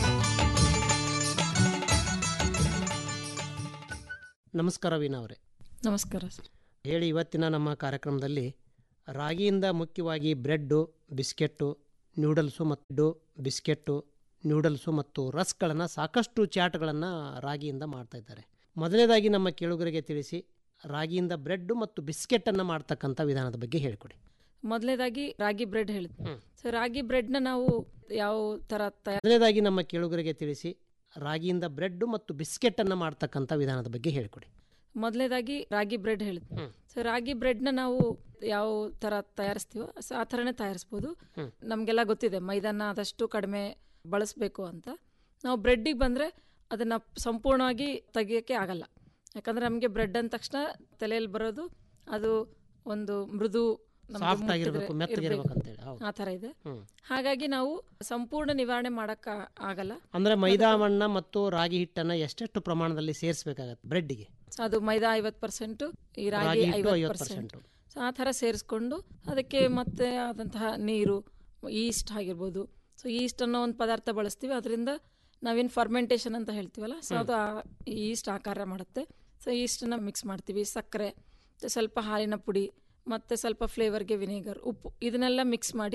ನಮಸ್ಕಾರ ವೀಣಾ ಅವರೇ ನಮಸ್ಕಾರ ಸರ್ ಹೇಳಿ ಇವತ್ತಿನ ನಮ್ಮ ಕಾರ್ಯಕ್ರಮದಲ್ಲಿ ರಾಗಿಯಿಂದ ಮುಖ್ಯವಾಗಿ ಬ್ರೆಡ್ಡು ಬಿಸ್ಕೆಟ್ಟು ನ್ಯೂಡಲ್ಸು ಮತ್ತು ಬಿಸ್ಕೆಟ್ಟು ನ್ಯೂಡಲ್ಸು ಮತ್ತು ರಸ್ಗಳನ್ನು ಸಾಕಷ್ಟು ಚಾಟ್ಗಳನ್ನು ರಾಗಿಯಿಂದ ಮಾಡ್ತಾ ಇದ್ದಾರೆ ಮೊದಲನೇದಾಗಿ ನಮ್ಮ ಕೇಳುಗರಿಗೆ ತಿಳಿಸಿ ರಾಗಿಯಿಂದ ಬ್ರೆಡ್ಡು ಮತ್ತು ಬಿಸ್ಕೆಟನ್ನು ಮಾಡ್ತಕ್ಕಂಥ ವಿಧಾನದ ಬಗ್ಗೆ ಹೇಳಿಕೊಡಿ ಮೊದಲನೇದಾಗಿ ರಾಗಿ ಬ್ರೆಡ್ ಹೇಳಿದ್ವಿ ಸೊ ರಾಗಿ ಬ್ರೆಡ್ನ ನಾವು ಯಾವ ಥರ ತಯಾರು ಮೊದಲನೇದಾಗಿ ನಮ್ಮ ಕೇಳುಗರಿಗೆ ತಿಳಿಸಿ ರಾಗಿಯಿಂದ ಬ್ರೆಡ್ಡು ಮತ್ತು ಬಿಸ್ಕೆಟನ್ನು ಮಾಡ್ತಕ್ಕಂಥ ವಿಧಾನದ ಬಗ್ಗೆ ಹೇಳಿಕೊಡಿ ಮೊದಲನೇದಾಗಿ ರಾಗಿ ಬ್ರೆಡ್ ಹೇಳಿದ್ವಿ ಸೊ ರಾಗಿ ಬ್ರೆಡ್ನ ನಾವು ಯಾವ ಥರ ತಯಾರಿಸ್ತೀವೋ ಸೊ ಆ ಥರನೇ ತಯಾರಿಸ್ಬೋದು ಹ್ಮ್. ನಮಗೆಲ್ಲ ಗೊತ್ತಿದೆ ಮೈದಾನ ಆದಷ್ಟು ಕಡಿಮೆ ಬಳಸಬೇಕು ಅಂತ ನಾವು ಬ್ರೆಡ್ಡಿಗೆ ಬಂದರೆ ಅದನ್ನು ಸಂಪೂರ್ಣವಾಗಿ ತೆಗಿಯೋಕ್ಕೆ ಆಗಲ್ಲ ಯಾಕಂದರೆ ನಮಗೆ ಬ್ರೆಡ್ ಅಂದ ತಕ್ಷಣ ತಲೆಯಲ್ಲಿ ಬರೋದು ಅದು ಒಂದು ಮೃದು ನಮ್ಗೆ Soft ಮುಟ್ಟಿದ್ರೆ ಆಗಿರ್ಬೇಕು, ಮೆತ್ತಗಿರ್ಬೇಕು ಇರ್ಬೇಕು. ಅಂತೇಳಿ, ಹೌದು. ಆ ಥರ ಇದೆ ಹ್ಮ್. ಹಾಗಾಗಿ ನಾವು ಸಂಪೂರ್ಣ ನಿವಾರಣೆ ಮಾಡೋಕ್ಕೆ ಆಗಲ್ಲ ಅಂದರೆ ಮೈದಾವಣ್ಣ ಮತ್ತು ರಾಗಿ ಹಿಟ್ಟನ್ನು ಎಷ್ಟೆಷ್ಟು ಪ್ರಮಾಣದಲ್ಲಿ ಸೇರಿಸಬೇಕಾಗತ್ತೆ ಬ್ರೆಡ್ಡಿಗೆ ಸೊ ಅದು ಮೈದಾ ಐವತ್ತು ಪರ್ಸೆಂಟು ಈ ರಾಗಿ ರಾಗಿ ಹಿಟ್ಟು ಐವತ್ತು 50%. ಪರ್ಸೆಂಟ್ ಸೊ ಆ ಥರ ಸೇರಿಸ್ಕೊಂಡು ಅದಕ್ಕೆ ಮತ್ತೆ ಆದಂತಹ ನೀರು ಈಸ್ಟ್ ಆಗಿರ್ಬೋದು ಸೊ ಈಸ್ಟ್ ಅನ್ನೋ ಒಂದು ಪದಾರ್ಥ ಬಳಸ್ತೀವಿ ಅದರಿಂದ ನಾವೇನು ಫರ್ಮೆಂಟೇಷನ್ ಅಂತ ಹೇಳ್ತೀವಲ್ಲ ಸೊ ಅದು ಆ- ಈ ಈಸ್ಟ್ ಆಕಾರ ಮಾಡುತ್ತೆ ಸೊ ಈಸ್ಟನ್ನು ಮಿಕ್ಸ್ ಮಾಡ್ತೀವಿ ಸಕ್ಕರೆ ಮತ್ತೆ ಸ್ವಲ್ಪ ಹಾಲಿನ ಪುಡಿ ಮತ್ತು ಸ್ವಲ್ಪ ಫ್ಲೇವರ್ಗೆ ವಿನೇಗರ್ ಉಪ್ಪು ಇದನ್ನೆಲ್ಲ ಮಿಕ್ಸ್ ಮಾಡಿ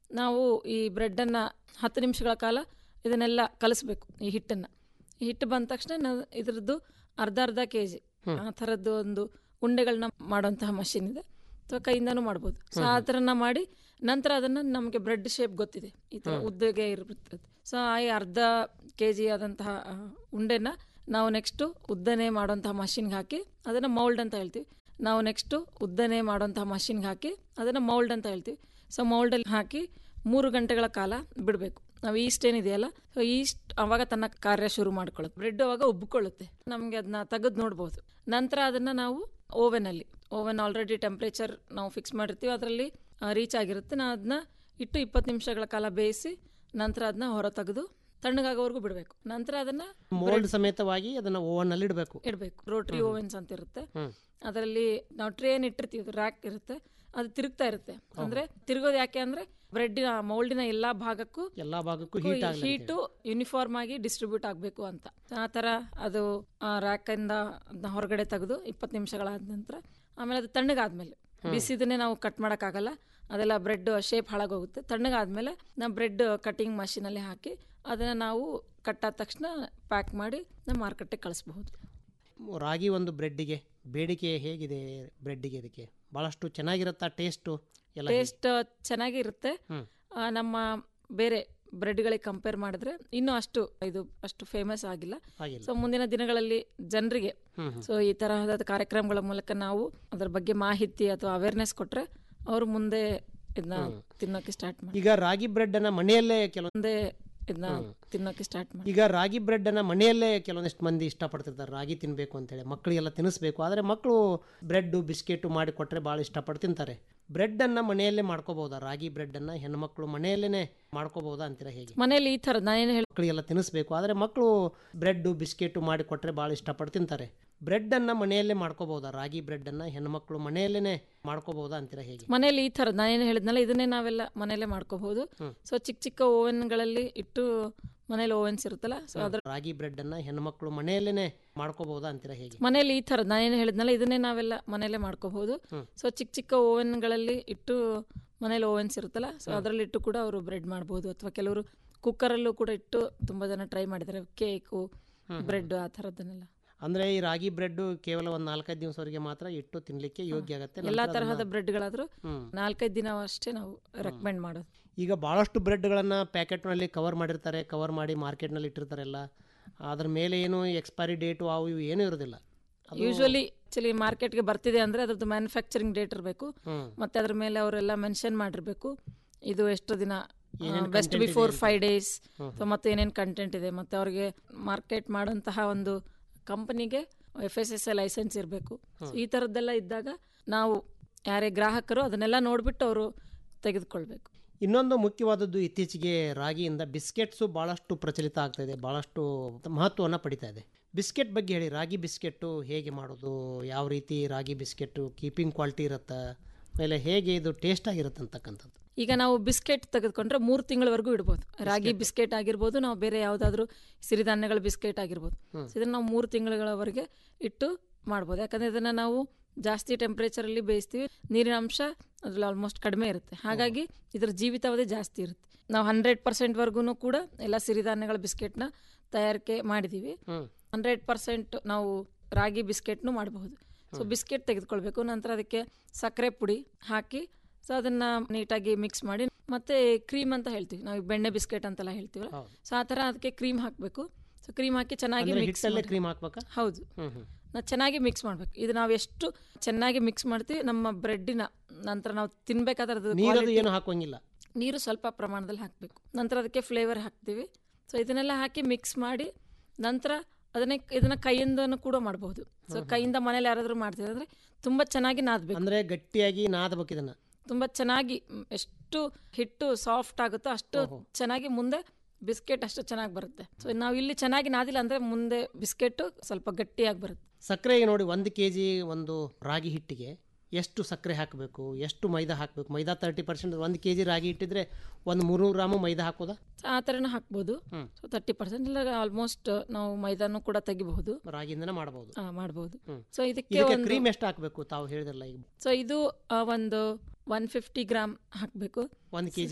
ನಾವು ಈ ಬ್ರೆಡ್ಡನ್ನು ಹತ್ತು ನಿಮಿಷಗಳ ಕಾಲ ಇದನ್ನೆಲ್ಲ ಕಲಿಸ್ಬೇಕು ಈ ಹಿಟ್ಟನ್ನು ಈ ಹಿಟ್ಟು ಬಂದ ತಕ್ಷಣ ನಾವು ಇದ್ರದ್ದು ಅರ್ಧ ಅರ್ಧ ಕೆ ಜಿ ಆ ಥರದ್ದು ಒಂದು ಉಂಡೆಗಳನ್ನ ಮಾಡುವಂತಹ ಮಷಿನ್ ಇದೆ ಅಥವಾ ಕೈಯಿಂದನೂ ಮಾಡ್ಬೋದು ಸೊ ಆ ಥರನ ಮಾಡಿ ನಂತರ ಅದನ್ನು ನಮಗೆ ಬ್ರೆಡ್ ಶೇಪ್ ಗೊತ್ತಿದೆ ಈ ಥರ ಉದ್ದಗೆ ಇರ್ತದೆ ಸೊ ಆ ಈ ಅರ್ಧ ಕೆ ಜಿ ಆದಂತಹ ಆ, ಉಂಡೆನ ನಾವು ನೆಕ್ಸ್ಟು ಉದ್ದನೆ ಮಾಡುವಂತಹ ಮಷಿನ್ಗೆ ಹಾಕಿ ಅದನ್ನು ಮೌಲ್ಡ್ ಅಂತ ಹೇಳ್ತೀವಿ ನಾವು ನೆಕ್ಸ್ಟು ಉದ್ದನೆ ಮಾಡುವಂತಹ ಮಷಿನ್ಗೆ ಹಾಕಿ ಅದನ್ನು ಮೌಲ್ಡ್ ಅಂತ ಹೇಳ್ತೀವಿ ಸೊ ಮೌಲ್ಡಲ್ಲಿ ಹಾಕಿ ಮೂರು ಗಂಟೆಗಳ ಕಾಲ ಬಿಡಬೇಕು ನಾವು ಈಸ್ಟ್ ಏನಿದೆಯಲ್ಲ ಸೊ ಈಸ್ಟ್ ಅವಾಗ ತನ್ನ ಕಾರ್ಯ ಶುರು ಮಾಡ್ಕೊಳ್ಳುತ್ತೆ ಬ್ರೆಡ್ ಅವಾಗ ಉಬ್ಬಿಕೊಳ್ಳುತ್ತೆ ನಮಗೆ ಅದನ್ನ ತೆಗೆದು ನೋಡ್ಬೋದು ನಂತರ ಅದನ್ನು ನಾವು ಓವೆನಲ್ಲಿ ಓವೆನ್ ಆಲ್ರೆಡಿ ಟೆಂಪ್ರೇಚರ್ ನಾವು ಫಿಕ್ಸ್ ಮಾಡಿರ್ತೀವಿ ಅದರಲ್ಲಿ ರೀಚ್ ಆಗಿರುತ್ತೆ ನಾವು ಅದನ್ನ ಇಟ್ಟು ಇಪ್ಪತ್ತು ನಿಮಿಷಗಳ ಕಾಲ ಬೇಯಿಸಿ ನಂತರ ಅದನ್ನ ಹೊರ ತೆಗೆದು ತಣ್ಣಗಾಗೋವರೆಗೂ ಬಿಡಬೇಕು ನಂತರ ಅದನ್ನ ಮೋಲ್ಡ್ ಸಮೇತವಾಗಿ ಅದನ್ನ ಓವನ್ ಅಲ್ಲಿ ಇಡಬೇಕು ಇಡಬೇಕು ರೋಟ್ರಿ ಹ್ಮ್. ಓವೆನ್ಸ್ ಅಂತ ಇರುತ್ತೆ ಹ್ಮ್. ಅದರಲ್ಲಿ ನಾವು ಟ್ರೇನ್ ಇಟ್ಟಿರ್ತೀವಿ ರ್ಯಾಕ್ ಇರುತ್ತೆ ಅದು ತಿರುಗ್ತಾ ಇರುತ್ತೆ ಅಂದ್ರೆ ತಿರುಗೋದು ಯಾಕೆ ಅಂದ್ರೆ ಬ್ರೆಡ್ಡಿನ ಮೌಲ್ಡಿನ ಎಲ್ಲಾ ಭಾಗಕ್ಕೂ ಎಲ್ಲಾ ಭಾಗಕ್ಕೂ ಹೀಟ್ ಆಗಲಿ ಹೀಟು ಯೂನಿಫಾರ್ಮ್ ಆಗಿ ಡಿಸ್ಟ್ರಿಬ್ಯೂಟ್ ಆಗಬೇಕು ಅಂತ ಆ ಥರ ಅದು ರ್ಯಾಕಿಂದ ಅದನ್ನ ಹೊರಗಡೆ ತೆಗೆದು ಇಪ್ಪತ್ತು ನಿಮಿಷಗಳಾದ ನಂತರ ಆಮೇಲೆ ಅದು ತಣ್ಣಗಾದ್ಮೇಲೆ ಹ್ಮ್. ಬಿಸಿದನ್ನೇ ನಾವು ಕಟ್ ಮಾಡೋಕ್ಕಾಗಲ್ಲ ಅದೆಲ್ಲ ಬ್ರೆಡ್ ಶೇಪ್ ಹಾಳಾಗೋಗುತ್ತೆ ತಣ್ಣಗಾದ್ಮೇಲೆ ನಾವು ಬ್ರೆಡ್ ಕಟಿಂಗ್ ಮಷೀನಲ್ಲಿ ಹಾಕಿ ಅದನ್ನು ನಾವು ಕಟ್ಟಾದ ತಕ್ಷಣ ಪ್ಯಾಕ್ ಮಾಡಿ ನಾವು ಮಾರ್ಕೆಟಿಗೆ ಕಳಿಸ್ಬಹುದು ರಾಗಿ ಒಂದು ಬ್ರೆಡ್ಡಿಗೆ ಬೇಡಿಕೆ ಹೇಗಿದೆ ಬ್ರೆಡ್ಡಿಗೆ ಇದಕ್ಕೆ ಬಹಳಷ್ಟು ಚೆನ್ನಾಗಿರುತ್ತಾ ಟೇಸ್ಟು ಎಲ್ಲ ಹೇಗೆ? ಟೇಸ್ಟ್ ಚೆನ್ನಾಗಿರುತ್ತೆ ಹ್ಮ್. ಆ, ನಮ್ಮ ಬೇರೆ ಬ್ರೆಡ್ಗಳಿಗೆ ಕಂಪೇರ್ ಮಾಡಿದ್ರೆ ಇನ್ನೂ ಅಷ್ಟು ಇದು ಅಷ್ಟು ಫೇಮಸ್ ಆಗಿಲ್ಲ ಆಗಿಲ್ಲ. ಸೊ ಮುಂದಿನ ದಿನಗಳಲ್ಲಿ ಜನರಿಗೆ ಹ್ಮ್ ಹ್ಮ್. ಸೊ ಈ ತರಹದ ಕಾರ್ಯಕ್ರಮಗಳ ಮೂಲಕ ನಾವು ಅದರ ಬಗ್ಗೆ ಮಾಹಿತಿ ಅಥವಾ ಅವೇರ್ನೆಸ್ ಕೊಟ್ರೆ ಅವರು ಮುಂದೆ ಇದನ್ನ ಹ್ಮ್. ತಿನ್ನೋಕೆ ಸ್ಟಾರ್ಟ್ ಮಾಡಿ ಈಗ ರಾಗಿ ಬ್ರೆಡ್ ಅನ್ನ ಮನೆಯಲ್ಲೇ ಕೆಲವೊಂದು ಮುಂದೆ ಇದನ್ನ ಹ್ಮ್. ತಿನ್ನೋಕೆ ಸ್ಟಾರ್ಟ್ ಮಾಡಿ ಈಗ ರಾಗಿ ಬ್ರೆಡ್ ಅನ್ನ ಮನೆಯಲ್ಲೇ ಕೆಲವೊಂದಿಷ್ಟು ಮಂದಿ ಇಷ್ಟಪಡ್ತಿರ್ತಾರೆ ರಾಗಿ ತಿನ್ನಬೇಕು ಅಂತೇಳಿ ಮಕ್ಕಳಿಗೆಲ್ಲ ತಿನ್ನಿಸ್ಬೇಕು ಆದರೆ ಮಕ್ಕಳು ಬ್ರೆಡ್ ಬಿಸ್ಕೆಟ್ ಮಾಡಿ ಕೊಟ್ಟರೆ ಭಾಳ ಇಷ್ಟಪಟ್ಟು ತಿಂತಾರೆ ಬ್ರೆಡ್ ಅನ್ನ ಮನೆಯಲ್ಲೇ ಮಾಡ್ಕೋಬಹುದಾ ರಾಗಿ ಬ್ರೆಡ್ ಅನ್ನ ಹೆಣ್ಮಕ್ಳು ಮನೆಯಲ್ಲೇ ಮಾಡ್ಕೋಬಹುದಾ ಅಂತೀರಾ ಹೇಗೆ ಮನೆಯಲ್ಲಿ ಈ ಥರ ನಾನೇನು ಹೇಳಿ ಮಕ್ಕಳಿಗೆಲ್ಲ ತಿನ್ನಿಸ್ಬೇಕು ಆದರೆ ಮಕ್ಕಳು ಬ್ರೆಡ್ ಬಿಸ್ಕೆಟ್ ಮಾಡಿ ಕೊಟ್ಟರೆ ಭಾಳ ಇಷ್ಟಪಟ್ಟು ತಿಂತಾರೆ ಬ್ರೆಡ್ ಅನ್ನ ಮನೆಯಲ್ಲೇ ಮಾಡ್ಕೋಬಹುದಾ ರಾಗಿ ಬ್ರೆಡ್ ಅನ್ನ ಹೆಣ್ಮಕ್ಳು ಮನೆಯಲ್ಲೇ ಮಾಡ್ಕೋಬಹುದಾ ಅಂತೀರಾ ಹೇಗೆ ಮನೆಯಲ್ಲಿ ಈ ಥರ ನಾನೇನು ಹೇಳಿದ್ನಲ್ಲ ಇದನ್ನೇ ನಾವೆಲ್ಲ ಮನೆಯಲ್ಲೇ ಮಾಡ್ಕೋಬಹುದು ಹ್ಮ್. ಸೊ ಚಿಕ್ಕ ಚಿಕ್ಕ ಓವೆನ್ಗಳಲ್ಲಿ ಇಟ್ಟು ಮನೇಲಿ ಓವೆನ್ಸ್ ಇರುತ್ತಲ್ಲ ಸೊ ಅದ್ರ ರಾಗಿ ಬ್ರೆಡ್ ಅನ್ನ ಹೆಣ್ಮಕ್ಳು ಮನೆಯಲ್ಲೇ ಮಾಡ್ಕೋಬಹುದಾ ಅಂತೀರಾ ಹೇಗೆ ಮನೆಯಲ್ಲಿ ಈ ಥರ ನಾನೇನು ಹೇಳಿದ್ನಲ್ಲ ಇದನ್ನೇ ನಾವೆಲ್ಲ ಮನೆಯಲ್ಲೇ ಮಾಡ್ಕೋಬಹುದು ಹ್ಮ್. ಸೊ ಚಿಕ್ಕ ಚಿಕ್ಕ ಓವೆನ್ಗಳಲ್ಲಿ ಇಟ್ಟು ಮನೇಲಿ ಓವೆನ್ಸ್ ಇರುತ್ತಲ್ಲ ಸೊ ಅದರಲ್ಲಿ ಇಟ್ಟು ಕೂಡ ಅವರು ಬ್ರೆಡ್ ಮಾಡ್ಬೋದು ಅಥವಾ ಕೆಲವರು ಕುಕ್ಕರಲ್ಲೂ ಕೂಡ ಇಟ್ಟು ತುಂಬ ಜನ ಟ್ರೈ ಮಾಡಿದ್ದಾರೆ ಕೇಕು ಹ್ಮ್. ಬ್ರೆಡ್ ಆ ಥರದ್ದನ್ನೆಲ್ಲ ಅಂದ್ರೆ ಈ ರಾಗಿ ಬ್ರೆಡ್ ಕೇವಲ ಒಂದು ನಾಲ್ಕೈದು ದಿವಸವರೆಗೆ ಮಾತ್ರ ಇಟ್ಟು ತಿನ್ಲಿಕ್ಕೆ ಯೋಗ್ಯ ಆಗುತ್ತೆ ಎಲ್ಲಾ ನಂತರ ತರಹದ ಅದನ್ನ- ಬ್ರೆಡ್ಗಳಾದ್ರೂ ಹ್ಮ್. ನಾಲ್ಕೈದು ದಿನ ಅಷ್ಟೇ ನಾವು ರೆಕಮೆಂಡ್ ಮಾಡೋದು ಈಗ ಭಾಳಷ್ಟು ಬ್ರೆಡ್ಗಳನ್ನು ಪ್ಯಾಕೆಟ್ನಲ್ಲಿ ಕವರ್ ಮಾಡಿರ್ತಾರೆ ಕವರ್ ಮಾಡಿ ಮಾರ್ಕೆಟ್ನಲ್ಲಿ ಇಟ್ಟಿರ್ತಾರೆಲ್ಲ ಅದ್ರ ಮೇಲೆ ಏನು ಎಕ್ಸ್ಪೈರಿ ಡೇಟು ಅವು ಇವು ಏನೂ ಇರೋದಿಲ್ಲ ಅದು- ಯೂಶುವಲಿ ಆಕ್ಚುಲಿ ಮಾರ್ಕೆಟ್ಗೆ ಬರ್ತಿದೆ ಅಂದ್ರೆ ಅದ್ರದ್ದು ಮ್ಯಾನುಫ್ಯಾಕ್ಚರಿಂಗ್ ಡೇಟ್ ಇರಬೇಕು ಹ್ಮ್. ಮತ್ತೆ ಅದ್ರ ಮೇಲೆ ಅವರೆಲ್ಲ ಮೆನ್ಷನ್ ಮಾಡಿರ್ಬೇಕು ಇದು ಎಷ್ಟು ದಿನ ಏನೇನ್ ಬೆಸ್ಟ್ content ಬಿಫೋರ್ ಇದೆ ಅಂತ. Five days hmm. ಮತ್ತೆ ಏನೇನು ಕಂಟೆಂಟ್ ಇದೆ ಮತ್ತೆ ಅವ್ರಿಗೆ ಮಾರ್ಕೆಟ್ ಮಾಡುವಂತಹ ಒಂದು ಕಂಪನಿಗೆ F S S A license ಇರಬೇಕು ಈ ಥರದ್ದೆಲ್ಲ ಇದ್ದಾಗ ನಾವು ಯಾರೇ ಗ್ರಾಹಕರು ಅದನ್ನೆಲ್ಲ ನೋಡ್ಬಿಟ್ಟು ಅವರು ತೆಗೆದುಕೊಳ್ಬೇಕು ಇನ್ನೊಂದು ಮುಖ್ಯವಾದದ್ದು ಇತ್ತೀಚೆಗೆ ರಾಗಿಯಿಂದ ಬಿಸ್ಕೆಟ್ಸು ಭಾಳಷ್ಟು ಪ್ರಚಲಿತ ಆಗ್ತಾ ಇದೆ ಭಾಳಷ್ಟು ಮಹತ್ವವನ್ನು ಪಡಿತಾ ಇದೆ ಬಿಸ್ಕೆಟ್ ಬಗ್ಗೆ ಹೇಳಿ ರಾಗಿ ಬಿಸ್ಕೆಟ್ಟು ಹೇಗೆ ಮಾಡೋದು ಯಾವ ರೀತಿ ರಾಗಿ ಬಿಸ್ಕೆಟ್ಟು ಕೀಪಿಂಗ್ ಕ್ವಾಲಿಟಿ ಇರುತ್ತೆ ಆಮೇಲೆ ಹೇಗೆ ಇದು ಟೇಸ್ಟ್ ಆಗಿರುತ್ತೆ ಅಂತಕ್ಕಂಥದ್ದು ಈಗ ನಾವು ಬಿಸ್ಕೆಟ್ ತೆಗೆದುಕೊಂಡ್ರೆ ಮೂರು ತಿಂಗಳವರೆಗೂ ಇಡ್ಬೋದು ರಾಗಿ ಬಿಸ್ಕೆಟ್ ಆಗಿರ್ಬೋದು ನಾವು ಬೇರೆ ಯಾವುದಾದ್ರೂ ಸಿರಿಧಾನ್ಯಗಳ ಬಿಸ್ಕೆಟ್ ಆಗಿರ್ಬೋದು ಹ್ಮ್. ಸೊ ಇದನ್ನು ನಾವು ಮೂರು ತಿಂಗಳವರೆಗೆ ಇಟ್ಟು ಮಾಡ್ಬೋದು ಯಾಕಂದರೆ ಇದನ್ನು ನಾವು ಜಾಸ್ತಿ ಟೆಂಪ್ರೇಚರಲ್ಲಿ ಬೇಯಿಸ್ತೀವಿ ನೀರಿನ ಅಂಶ ಅದ್ರಲ್ಲಿ ಆಲ್ಮೋಸ್ಟ್ ಕಡಿಮೆ ಇರುತ್ತೆ ಹಾಗಾಗಿ ಇದರ ಜೀವಿತಾವಧಿ ಜಾಸ್ತಿ ಇರುತ್ತೆ ನಾವು ಹಂಡ್ರೆಡ್ ಪರ್ಸೆಂಟ್ವರೆಗೂ ಕೂಡ ಎಲ್ಲ ಸಿರಿಧಾನ್ಯಗಳ ಬಿಸ್ಕೆಟ್ನ ತಯಾರಿಕೆ ಮಾಡಿದ್ದೀವಿ ಹ್ಮ್. ಹಂಡ್ರೆಡ್ ಪರ್ಸೆಂಟ್ ನಾವು ರಾಗಿ ಬಿಸ್ಕೆಟ್ನು ಮಾಡಬಹುದು ಸೊ ಬಿಸ್ಕೆಟ್ ತೆಗೆದುಕೊಳ್ಬೇಕು ನಂತರ ಅದಕ್ಕೆ ಸಕ್ಕರೆ ಪುಡಿ ಹಾಕಿ ಸೊ ಅದನ್ನ ನೀಟಾಗಿ ಮಿಕ್ಸ್ ಮಾಡಿ ಮತ್ತೆ ಕ್ರೀಮ್ ಅಂತ ಹೇಳ್ತೀವಿ ನಾವು ಬೆಣ್ಣೆ ಬಿಸ್ಕೆಟ್ ಅಂತೆಲ್ಲ ಹೇಳ್ತೀವಲ್ಲ ಹೌದು. ಸೊ ಆ ಥರ ಅದಕ್ಕೆ ಕ್ರೀಮ್ ಹಾಕಬೇಕು ಸೊ ಕ್ರೀಮ್ ಹಾಕಿ ಚೆನ್ನಾಗಿ ಅಂದ್ರೆ ಮಿಕ್ಸ್ ಹಿಟ್ಟಲ್ಲೇ ಕ್ರೀಮ್ ಹಾಕ್ಬೇಕಾ ಹೌದು ಹ್ಮ್ ಹ್ಮ್ ನಾವು ಚೆನ್ನಾಗಿ ಮಿಕ್ಸ್ ಮಾಡ್ಬೇಕು ಇದು ನಾವು ಎಷ್ಟು ಚೆನ್ನಾಗಿ ಮಿಕ್ಸ್ ಮಾಡ್ತೀವಿ ನಮ್ಮ ಬ್ರೆಡ್ಡಿನ ನಂತರ ನಾವು ತಿನ್ಬೇಕಾದ್ರೆ ಅದ್ರದ್ದು ನೀರದು quality- ಏನು ಹಾಕೋಂಗಿಲ್ಲ ನೀರು ಸ್ವಲ್ಪ ಪ್ರಮಾಣದಲ್ಲಿ ಹಾಕಬೇಕು ನಂತರ ಅದಕ್ಕೆ ಫ್ಲೇವರ್ ಹಾಕ್ತೀವಿ ಸೊ ಇದನ್ನೆಲ್ಲ ಹಾಕಿ ಮಿಕ್ಸ್ ಮಾಡಿ ನಂತರ ಅದನ್ನೇ ಇದನ್ನ ಕೈಯಿಂದನೂ ಕೂಡ ಮಾಡಬಹುದು ಸೊ ಕೈಯಿಂದ ಮನೇಲಿ ಯಾರಾದರೂ ಮಾಡ್ತಿದ್ರೆ ಅಂದ್ರೆ ತುಂಬಾ ಚೆನ್ನಾಗಿ ನಾದಬೇಕು ಅಂದ್ರೆ ಗಟ್ಟಿಯಾಗಿ ನಾದಬೇಕು ಇದನ್ನ ತುಂಬಾ ಚೆನ್ನಾಗಿ ಮ್, ಎಷ್ಟು ಹಿಟ್ಟು ಸಾಫ್ಟ್ ಆಗುತ್ತೋ ಅಷ್ಟು ಓಹೋ. ಚೆನ್ನಾಗಿ ಮುಂದೆ ಬಿಸ್ಕೆಟ್ ಅಷ್ಟು ಚೆನ್ನಾಗಿ ಬರುತ್ತೆ ಸೊ ನಾವು ಇಲ್ಲಿ ಚೆನ್ನಾಗಿ ನಾದಿಲ್ಲ ಅಂದ್ರೆ ಮುಂದೆ ಬಿಸ್ಕೆಟ್ ಸ್ವಲ್ಪ ಗಟ್ಟಿಯಾಗಿ ಬರುತ್ತೆ ಸಕ್ಕರೆಗೆ ನೋಡಿ ಒಂದು ಕೆ ಜಿ ಒಂದು ರಾಗಿ ಹಿಟ್ಟಿಗೆ ಎಷ್ಟು ಸಕ್ಕರೆ ಹಾಕಬೇಕು ಎಷ್ಟು ಮೈದಾ ಹಾಕಬೇಕು ಮೈದಾ ತರ್ಟಿ ಪರ್ಸೆಂಟ್ ಒಂದು ಕೆ ಜಿ ರಾಗಿ ಇಟ್ಟಿದ್ರೆ ಒಂದು ಮೂರು ಗ್ರಾಮು ಮೈದಾ ಹಾಕೋದಾ ಆ ಥರನೂ ಹಾಕ್ಬೋದು ಹ್ಮ್. ಸೊ ತರ್ಟಿ ಪರ್ಸೆಂಟ್ ಇಲ್ಲ ಆಲ್ಮೋಸ್ಟ್ ನಾವು ಮೈದಾನು ಕೂಡ ತೆಗಿಬಹುದು ರಾಗಿಯಿಂದನೇ ಮಾಡಬಹುದು ಆ, ಮಾಡ್ಬೋದು ಹ್ಮ್. ಸೊ ಇದಕ್ಕೆ ಇದಕ್ಕೆ ಒಂದು ಕ್ರೀಮ್ ಎಷ್ಟು ಹಾಕಬೇಕು ತಾವು ಹೇಳಿದ್ರಲ್ಲ ಈಗ ಸೊ ಇದು ಆ, ಒಂದು ಒನ್ ಫಿಫ್ಟಿ ಗ್ರಾಮ್ ಹಾಕಬೇಕು ಒಂದು ಕೆ ಜಿಗೆ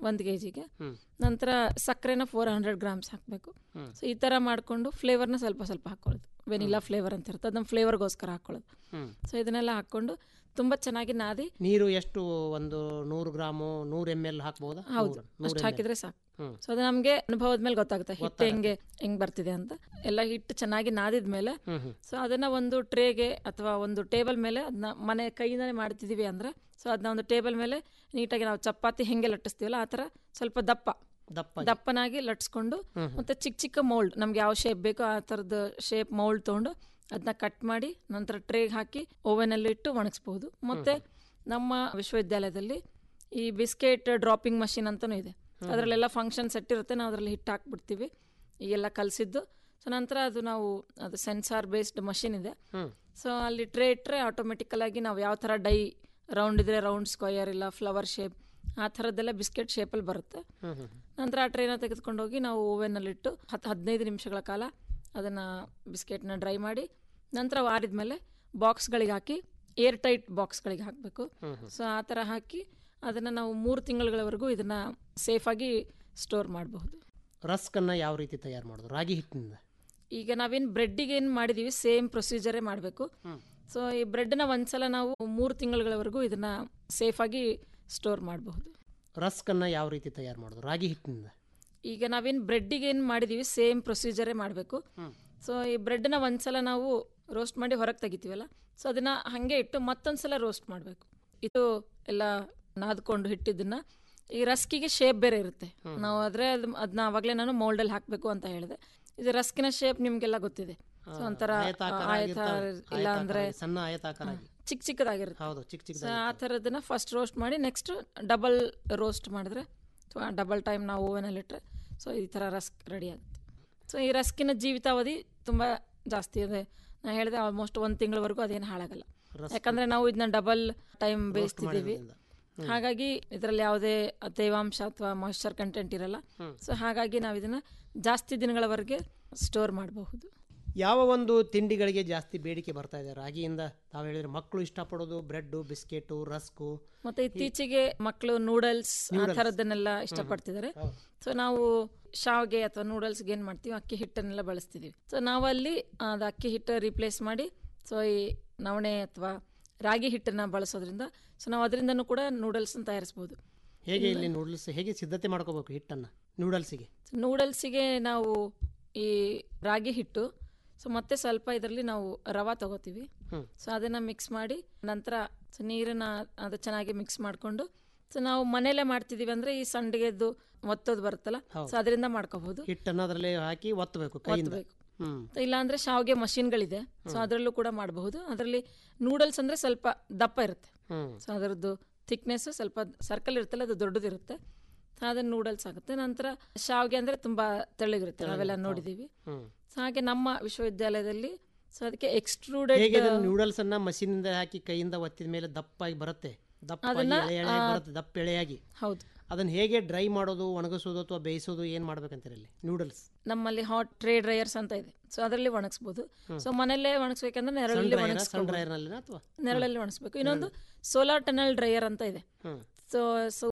ಒಂದು ಕೆ ಜಿಗೆ ಹ್ಮ್. ನಂತರ ಸಕ್ಕರೆನ ಫೋರ್ ಹಂಡ್ರೆಡ್ ಗ್ರಾಮ್ಸ್ ಹಾಕಬೇಕು ಹ್ಮ್. ಸೊ ಈ ಥರ ಮಾಡಿಕೊಂಡು ಫ್ಲೇವರ್ನ ಸ್ವಲ್ಪ ಸ್ವಲ್ಪ ಹಾಕೊಳ್ಳೋದು ವೆನಿಲಾ ಫ್ಲೇವರ್ ಅಂತ ಇರುತ್ತೆ ಅದನ್ನ ಫ್ಲೇವರ್ಗೋಸ್ಕರ ಹಾಕೊಳ್ಳೋದು ಹ್ಮ್. ಸೊ ಇದನ್ನೆಲ್ಲ ಹಾಕ್ಕೊಂಡು ತುಂಬ ಚೆನ್ನಾಗಿ ನಾದಿ ನೀರು ಎಷ್ಟು ಒಂದು ನೂರು ಗ್ರಾಮು ನೂರು ಎಮ್ ಎಲ್ ಹಾಕ್ಬೋದಾ ಹೌದು ನೂರು- ನೂರು ಅಷ್ಟು ml. ಹಾಕಿದ್ರೆ ಸಾಕು ಹ್ಮ್. ಸೊ ಅದು ನಮಗೆ ಅನುಭವದ ಮೇಲೆ ಗೊತ್ತಾಗುತ್ತೆ ಹಿಟ್ಟು ಗೊತ್ತಾಗುತ್ತೆ. ಹೆಂಗೆ ಹೆಂಗ್ ಬರ್ತಿದೆ ಅಂತ ಎಲ್ಲ ಹಿಟ್ಟು ಚೆನ್ನಾಗಿ ನಾದಿದ ಮೇಲೆ ಹ್ಮ್ ಹ್ಮ್. ಸೊ ಅದನ್ನ ಒಂದು ಟ್ರೇಗೆ ಅಥವಾ ಒಂದು ಟೇಬಲ್ ಮೇಲೆ ಅದನ್ನ ಮನೆ ಕೈಯಿಂದನೇ ಮಾಡ್ತಿದೀವಿ ಅಂದ್ರೆ ಸೊ ಅದನ್ನ ಒಂದು ಟೇಬಲ್ ಮೇಲೆ ನೀಟಾಗಿ ನಾವು ಚಪಾತಿ ಹೆಂಗೆ ಲಟ್ಟಿಸ್ತೀವಲ್ಲ ಆ ಥರ ಸ್ವಲ್ಪ ದಪ್ಪ ದಪ್ಪ ದಪ್ಪನಾಗಿ ಲಟ್ಸ್ಕೊಂಡು ಮತ್ತೆ ಚಿಕ್ಕ ಚಿಕ್ಕ ಮೌಲ್ಡ್ ನಮ್ಗೆ ಯಾವ ಶೇಪ್ ಬೇಕೋ ಆ ಥರದ ಶೇಪ್ ಮೌಲ್ಡ್ ತೊಗೊಂಡು ಅದನ್ನ ಕಟ್ ಮಾಡಿ ನಂತರ ಟ್ರೇಗೆ ಹಾಕಿ ಓವೆನಲ್ಲಿ ಇಟ್ಟು ಒಣಗಿಸ್ಬೋದು ಮತ್ತೆ ನಮ್ಮ ವಿಶ್ವವಿದ್ಯಾಲಯದಲ್ಲಿ ಈ ಬಿಸ್ಕೆಟ್ ಡ್ರಾಪಿಂಗ್ ಮಷಿನ್ ಅಂತಲೂ ಇದೆ ಅದರಲ್ಲೆಲ್ಲ ಫಂಕ್ಷನ್ ಸೆಟ್ ಇರುತ್ತೆ ನಾವು ಅದರಲ್ಲಿ ಹಿಟ್ಟು ಹಾಕ್ಬಿಡ್ತೀವಿ ಈಗೆಲ್ಲ ಕಲಸಿದ್ದು ಸೊ ನಂತರ ಅದು ನಾವು ಅದು ಸೆನ್ಸಾರ್ ಬೇಸ್ಡ್ ಮಷಿನ್ ಇದೆ ಸೊ ಅಲ್ಲಿ ಟ್ರೇ ಇಟ್ಟರೆ ಆಟೋಮೆಟಿಕಲ್ ಆಗಿ ನಾವು ಯಾವ ಥರ ಡೈ ರೌಂಡ್ ಇದ್ರೆ ರೌಂಡ್ ಸ್ಕ್ವಯರ್ ಇಲ್ಲ ಫ್ಲವರ್ ಶೇಪ್ ಆ ಥರದ್ದೆಲ್ಲ ಬಿಸ್ಕೆಟ್ ಶೇಪಲ್ಲಿ ಬರುತ್ತೆ ಹ್ಮ್ ಹ್ಮ್. ನಂತರ ಆ ಟ್ರೇನ ತೆಗೆದುಕೊಂಡೋಗಿ ನಾವು ಓವೆನಲ್ಲಿಟ್ಟು ಹತ್ತು ಹದಿನೈದು ನಿಮಿಷಗಳ ಕಾಲ ಅದನ್ನು ಬಿಸ್ಕೆಟ್ನ ಡ್ರೈ ಮಾಡಿ ನಂತರ ಆರಿದ್ಮೇಲೆ ಬಾಕ್ಸ್ಗಳಿಗೆ ಹಾಕಿ ಏರ್ ಟೈಟ್ ಬಾಕ್ಸ್ಗಳಿಗೆ ಹಾಕಬೇಕು ಸೊ ಆ ಥರ ಹಾಕಿ ಅದನ್ನು ನಾವು ಮೂರು ತಿಂಗಳುಗಳವರೆಗೂ ಇದನ್ನು ಸೇಫಾಗಿ ಸ್ಟೋರ್ ಮಾಡಬಹುದು ರಸ್ಕನ್ನ ಯಾವ ರೀತಿ ತಯಾರು ಮಾಡೋದು ರಾಗಿ ಹಿಟ್ಟಿನಿಂದ ಈಗ ನಾವೇನು ಬ್ರೆಡ್ಡಿಗೆ ಏನು ಮಾಡಿದ್ದೀವಿ ಸೇಮ್ ಪ್ರೊಸೀಜರೇ ಮಾಡಬೇಕು ಸೊ ಈ ಬ್ರೆಡ್ನ ಒಂದ್ಸಲ ನಾವು ಮೂರು ತಿಂಗಳುಗಳವರೆಗೂ ಇದನ್ನು ಸೇಫಾಗಿ ಸ್ಟೋರ್ ಮಾಡಬಹುದು ರಸ್ಕನ್ನ ಯಾವ ರೀತಿ ತಯಾರು ಮಾಡೋದು ರಾಗಿ ಹಿಟ್ಟಿನಿಂದ ಈಗ ನಾವೇನು ಬ್ರೆಡ್ಡಿಗೆ ಏನು ಮಾಡಿದ್ದೀವಿ ಸೇಮ್ ಪ್ರೊಸೀಜರೇ ಮಾಡಬೇಕು ಸೊ ಈ ಬ್ರೆಡ್ನ ಒಂದ್ಸಲ ನಾವು ರೋಸ್ಟ್ ಮಾಡಿ ಹೊರಗೆ ತೆಗಿತೀವಲ್ಲ ಸೊ ಅದನ್ನ ಹಾಗೆ ಇಟ್ಟು ಮತ್ತೊಂದ್ಸಲ ರೋಸ್ಟ್ ಮಾಡಬೇಕು ಇದು ಎಲ್ಲ ನಾದ್ಕೊಂಡು ಹಿಟ್ಟಿದ್ದನ್ನ ಈ ರಸ್ಕಿಗೆ ಶೇಪ್ ಬೇರೆ ಇರುತ್ತೆ ನಾವು ಆದರೆ ಅದು ಅದನ್ನ ಆವಾಗಲೇ ನಾನು ಮೌಲ್ಡಲ್ಲಿ ಹಾಕಬೇಕು ಅಂತ ಹೇಳಿದೆ ಇದು ರಸ್ಕಿನ ಶೇಪ್ ನಿಮಗೆಲ್ಲ ಗೊತ್ತಿದೆ ಸೊ ಒಂಥರ ಆಯತಾಕಾರ ಆಯತ ಆಗಿರ್ತಾವೆ. ಇಲ್ಲ ಆಯತಾಕಾರ ಅಂದ್ರೆ ಆಗಿ, ಸಣ್ಣ ಆಯತಾಕಾರ ಆಗಿ. ಚಿಕ್ಕ ಚಿಕ್ಕದಾಗಿರುತ್ತೆ ಹೌದು ಚಿಕ್ಕ ಚಿಕ್ಕ ಸೊ ಆ ಥರದನ್ನ ಫಸ್ಟ್ ರೋಸ್ಟ್ ಮಾಡಿ ನೆಕ್ಸ್ಟ್ ಡಬಲ್ ರೋಸ್ಟ್ ಮಾಡಿದ್ರೆ ಅಥವಾ ಡಬಲ್ ಟೈಮ್ ನಾವು ಓವೆನಲ್ಲಿ ಇಟ್ಟರೆ ಸೊ ಈ ಥರ ರಸ್ಕ್ ರೆಡಿ ಆಗುತ್ತೆ ಸೊ ಈ ರಸ್ಕಿನ ಜೀವಿತಾವಧಿ ತುಂಬ ಜಾಸ್ತಿ ಇದೆ ನಾನು ಹೇಳಿದೆ ಆಲ್ಮೋಸ್ಟ್ ಒಂದು ತಿಂಗಳವರೆಗೂ ಅದೇನು ಹಾಳಾಗಲ್ಲ ಯಾಕಂದ್ರೆ ನಾವು ಇದನ್ನ ಡಬಲ್ ಟೈಮ್ ಬೇಯಿಸ್ತಿದ್ದೀವಿ ಹಾಗಾಗಿ ಇದರಲ್ಲಿ ಯಾವುದೇ ತೇವಾಂಶ ಅಥವಾ ಮಾಯಿಶ್ಚರ್ ಕಂಟೆಂಟ್ ಇರಲ್ಲ ಸೊ ಹಾಗಾಗಿ ನಾವು ಇದನ್ನ ಜಾಸ್ತಿ ದಿನಗಳವರೆಗೆ ಸ್ಟೋರ್ ಮಾಡಬಹುದು ಯಾವ ಒಂದು ತಿಂಡಿಗಳಿಗೆ ಜಾಸ್ತಿ ಬೇಡಿಕೆ ಬರ್ತಾ ಇದೆ ರಾಗಿಯಿಂದ ತಾವು ಹೇಳಿದ್ರೆ ಮಕ್ಕಳು ಇಷ್ಟಪಡೋದು ಬ್ರೆಡ್ಡು ಬಿಸ್ಕೆಟು ರಸ್ಕು ಮತ್ತೆ ಇತ್ತೀಚೆಗೆ ಮಕ್ಕಳು ನೂಡಲ್ಸ್ ಆ ಥರದ್ದನ್ನೆಲ್ಲ ಇಷ್ಟಪಡ್ತಿದ್ದಾರೆ ಸೊ ನಾವು ಶಾವ್ಗೆ ಅಥವಾ ನೂಡಲ್ಸ್ಗೆ ಏನು ಮಾಡ್ತೀವಿ ಅಕ್ಕಿ ಹಿಟ್ಟನ್ನೆಲ್ಲ ಬಳಸ್ತಿದ್ದೀವಿ ಸೊ ನಾವು ಅಲ್ಲಿ ಅದು ಅಕ್ಕಿ ಹಿಟ್ಟು ರಿಪ್ಲೇಸ್ ಮಾಡಿ ಸೊ ಈ ನವಣೆ ಅಥವಾ ರಾಗಿ ಹಿಟ್ಟನ್ನ ಬಳಸೋದ್ರಿಂದ ಸೊ ನಾವು ಅದರಿಂದನೂ ಕೂಡ ನೂಡಲ್ಸ್ನ ತಯಾರಿಸ್ಬೋದು ಹೇಗೆ ಇಲ್ಲಿ ನೂಡಲ್ಸ್ ಹೇಗೆ ಸಿದ್ಧತೆ ಮಾಡ್ಕೋಬೇಕು ಹಿಟ್ಟನ್ನು ನೂಡಲ್ಸಿಗೆ ನೂಡಲ್ಸಿಗೆ ನಾವು ಈ ರಾಗಿ ಹಿಟ್ಟು ಸೊ ಮತ್ತೆ ಸ್ವಲ್ಪ ಇದರಲ್ಲಿ ನಾವು ರವಾ ತಗೋತೀವಿ ಹ್ಮ್. ಸೊ ಅದನ್ನ ಮಿಕ್ಸ್ ಮಾಡಿ ನಂತರ ಸೊ ನೀರನ್ನ ಅದು ಚೆನ್ನಾಗಿ ಮಿಕ್ಸ್ ಮಾಡಿಕೊಂಡು ಸೊ ನಾವು ಮನೇಲೆ ಮಾಡ್ತಿದೀವಿ ಅಂದ್ರೆ ಈ ಸಂಡಿಗೆದ್ದು ಒತ್ತೋದು ಬರುತ್ತಲ್ಲ ಸೊ ಅದರಿಂದ ಮಾಡ್ಕೋಬಹುದು ಹಿಟ್ಟನ್ನು ಅದರಲ್ಲಿ ಹಾಕಿ ಒತ್ತಬೇಕು ಕೈಯಿಂದ ಒತ್ತಬೇಕು. ಹ್ಮ್ ಇಲ್ಲ ಅಂದ್ರೆ ಶಾವ್ಗೆ ಮಷಿನ್ಗಳಿದೆ ಸೊ ಅದರಲ್ಲೂ ಕೂಡ ಮಾಡಬಹುದು ಅದರಲ್ಲಿ ನೂಡಲ್ಸ್ ಅಂದ್ರೆ ಸ್ವಲ್ಪ ದಪ್ಪ ಇರುತ್ತೆ ಹ್ಮ್ ಸೊ ಅದರದ್ದು ಥಿಕ್ನೆಸ್ ಸ್ವಲ್ಪ ಸರ್ಕಲ್ ಇರುತ್ತಲ್ಲ ಅದು ದೊಡ್ಡದಿರುತ್ತೆ ಸೊ ಅದನ್ನ ನೂಡಲ್ಸ್ ಆಗುತ್ತೆ ನಂತರ ಶಾವ್ಗೆ ಅಂದ್ರೆ ತುಂಬಾ ತೆಳ್ಳಗಿರುತ್ತೆ ನಾವೆಲ್ಲ ನೋಡಿದೀವಿ ಹ್ಮ್ ಸೊ ಹಾಗೆ ನಮ್ಮ ವಿಶ್ವವಿದ್ಯಾಲಯದಲ್ಲಿ ಸೊ ಅದಕ್ಕೆ ಎಕ್ಸ್ಟ್ರೂಡೆಡ್ ಹೇಗೆ ನೂಡಲ್ಸ್ ಅನ್ನ ಮಷೀನಿಂದ ಹಾಕಿ ಕೈಯಿಂದ ಒತ್ತಿದ ಮೇಲೆ ದಪ್ಪಾಗಿ ಬರುತ್ತೆ ದಪ್ಪಾಗಿ ಅದನ್ನ, ಎಳೆ ಎಳೆ ಆ, ಬರುತ್ತೆ ದಪ್ಪ ಎಳೆಯಾಗಿ ಹೌದು ಅದನ್ನ ಹೇಗೆ ಡ್ರೈ ಮಾಡೋದು ಒಣಗಿಸೋದು ಅಥವಾ ಬೇಯಿಸೋದು ಏನು ಮಾಡ್ಬೇಕಂತೀರಿ ಅಲ್ಲಿ ನೂಡಲ್ಸ್ ನಮ್ಮಲ್ಲಿ ಹಾಟ್ ಟ್ರೇ ಡ್ರೈಯರ್ಸ್ ಅಂತ ಇದೆ ಸೊ ಅದರಲ್ಲಿ ಒಣಗಿಸ್ಬೋದು ಸೊ ಮನೆಯಲ್ಲೇ ಒಣಗಿಸ್ಬೇಕಂದ್ರೆ ನೆರಳಲ್ಲಿ ಸನ್ ಒಣಗಿಸ್ಬೋದು ಡ್ರೈಯರ್ನಲ್ಲಿ ಅಥವಾ ನೆರಳಲ್ಲಿ ಒಣಗಿಸ್ಬೇಕು ಇನ್ನೊಂದು ಸೋಲಾರ್ ಟನಲ್ ಡ್ರೈಯರ್ ಅಂತ ಇದೆ ಹ್ಮ್ ಸೊ ಸೊ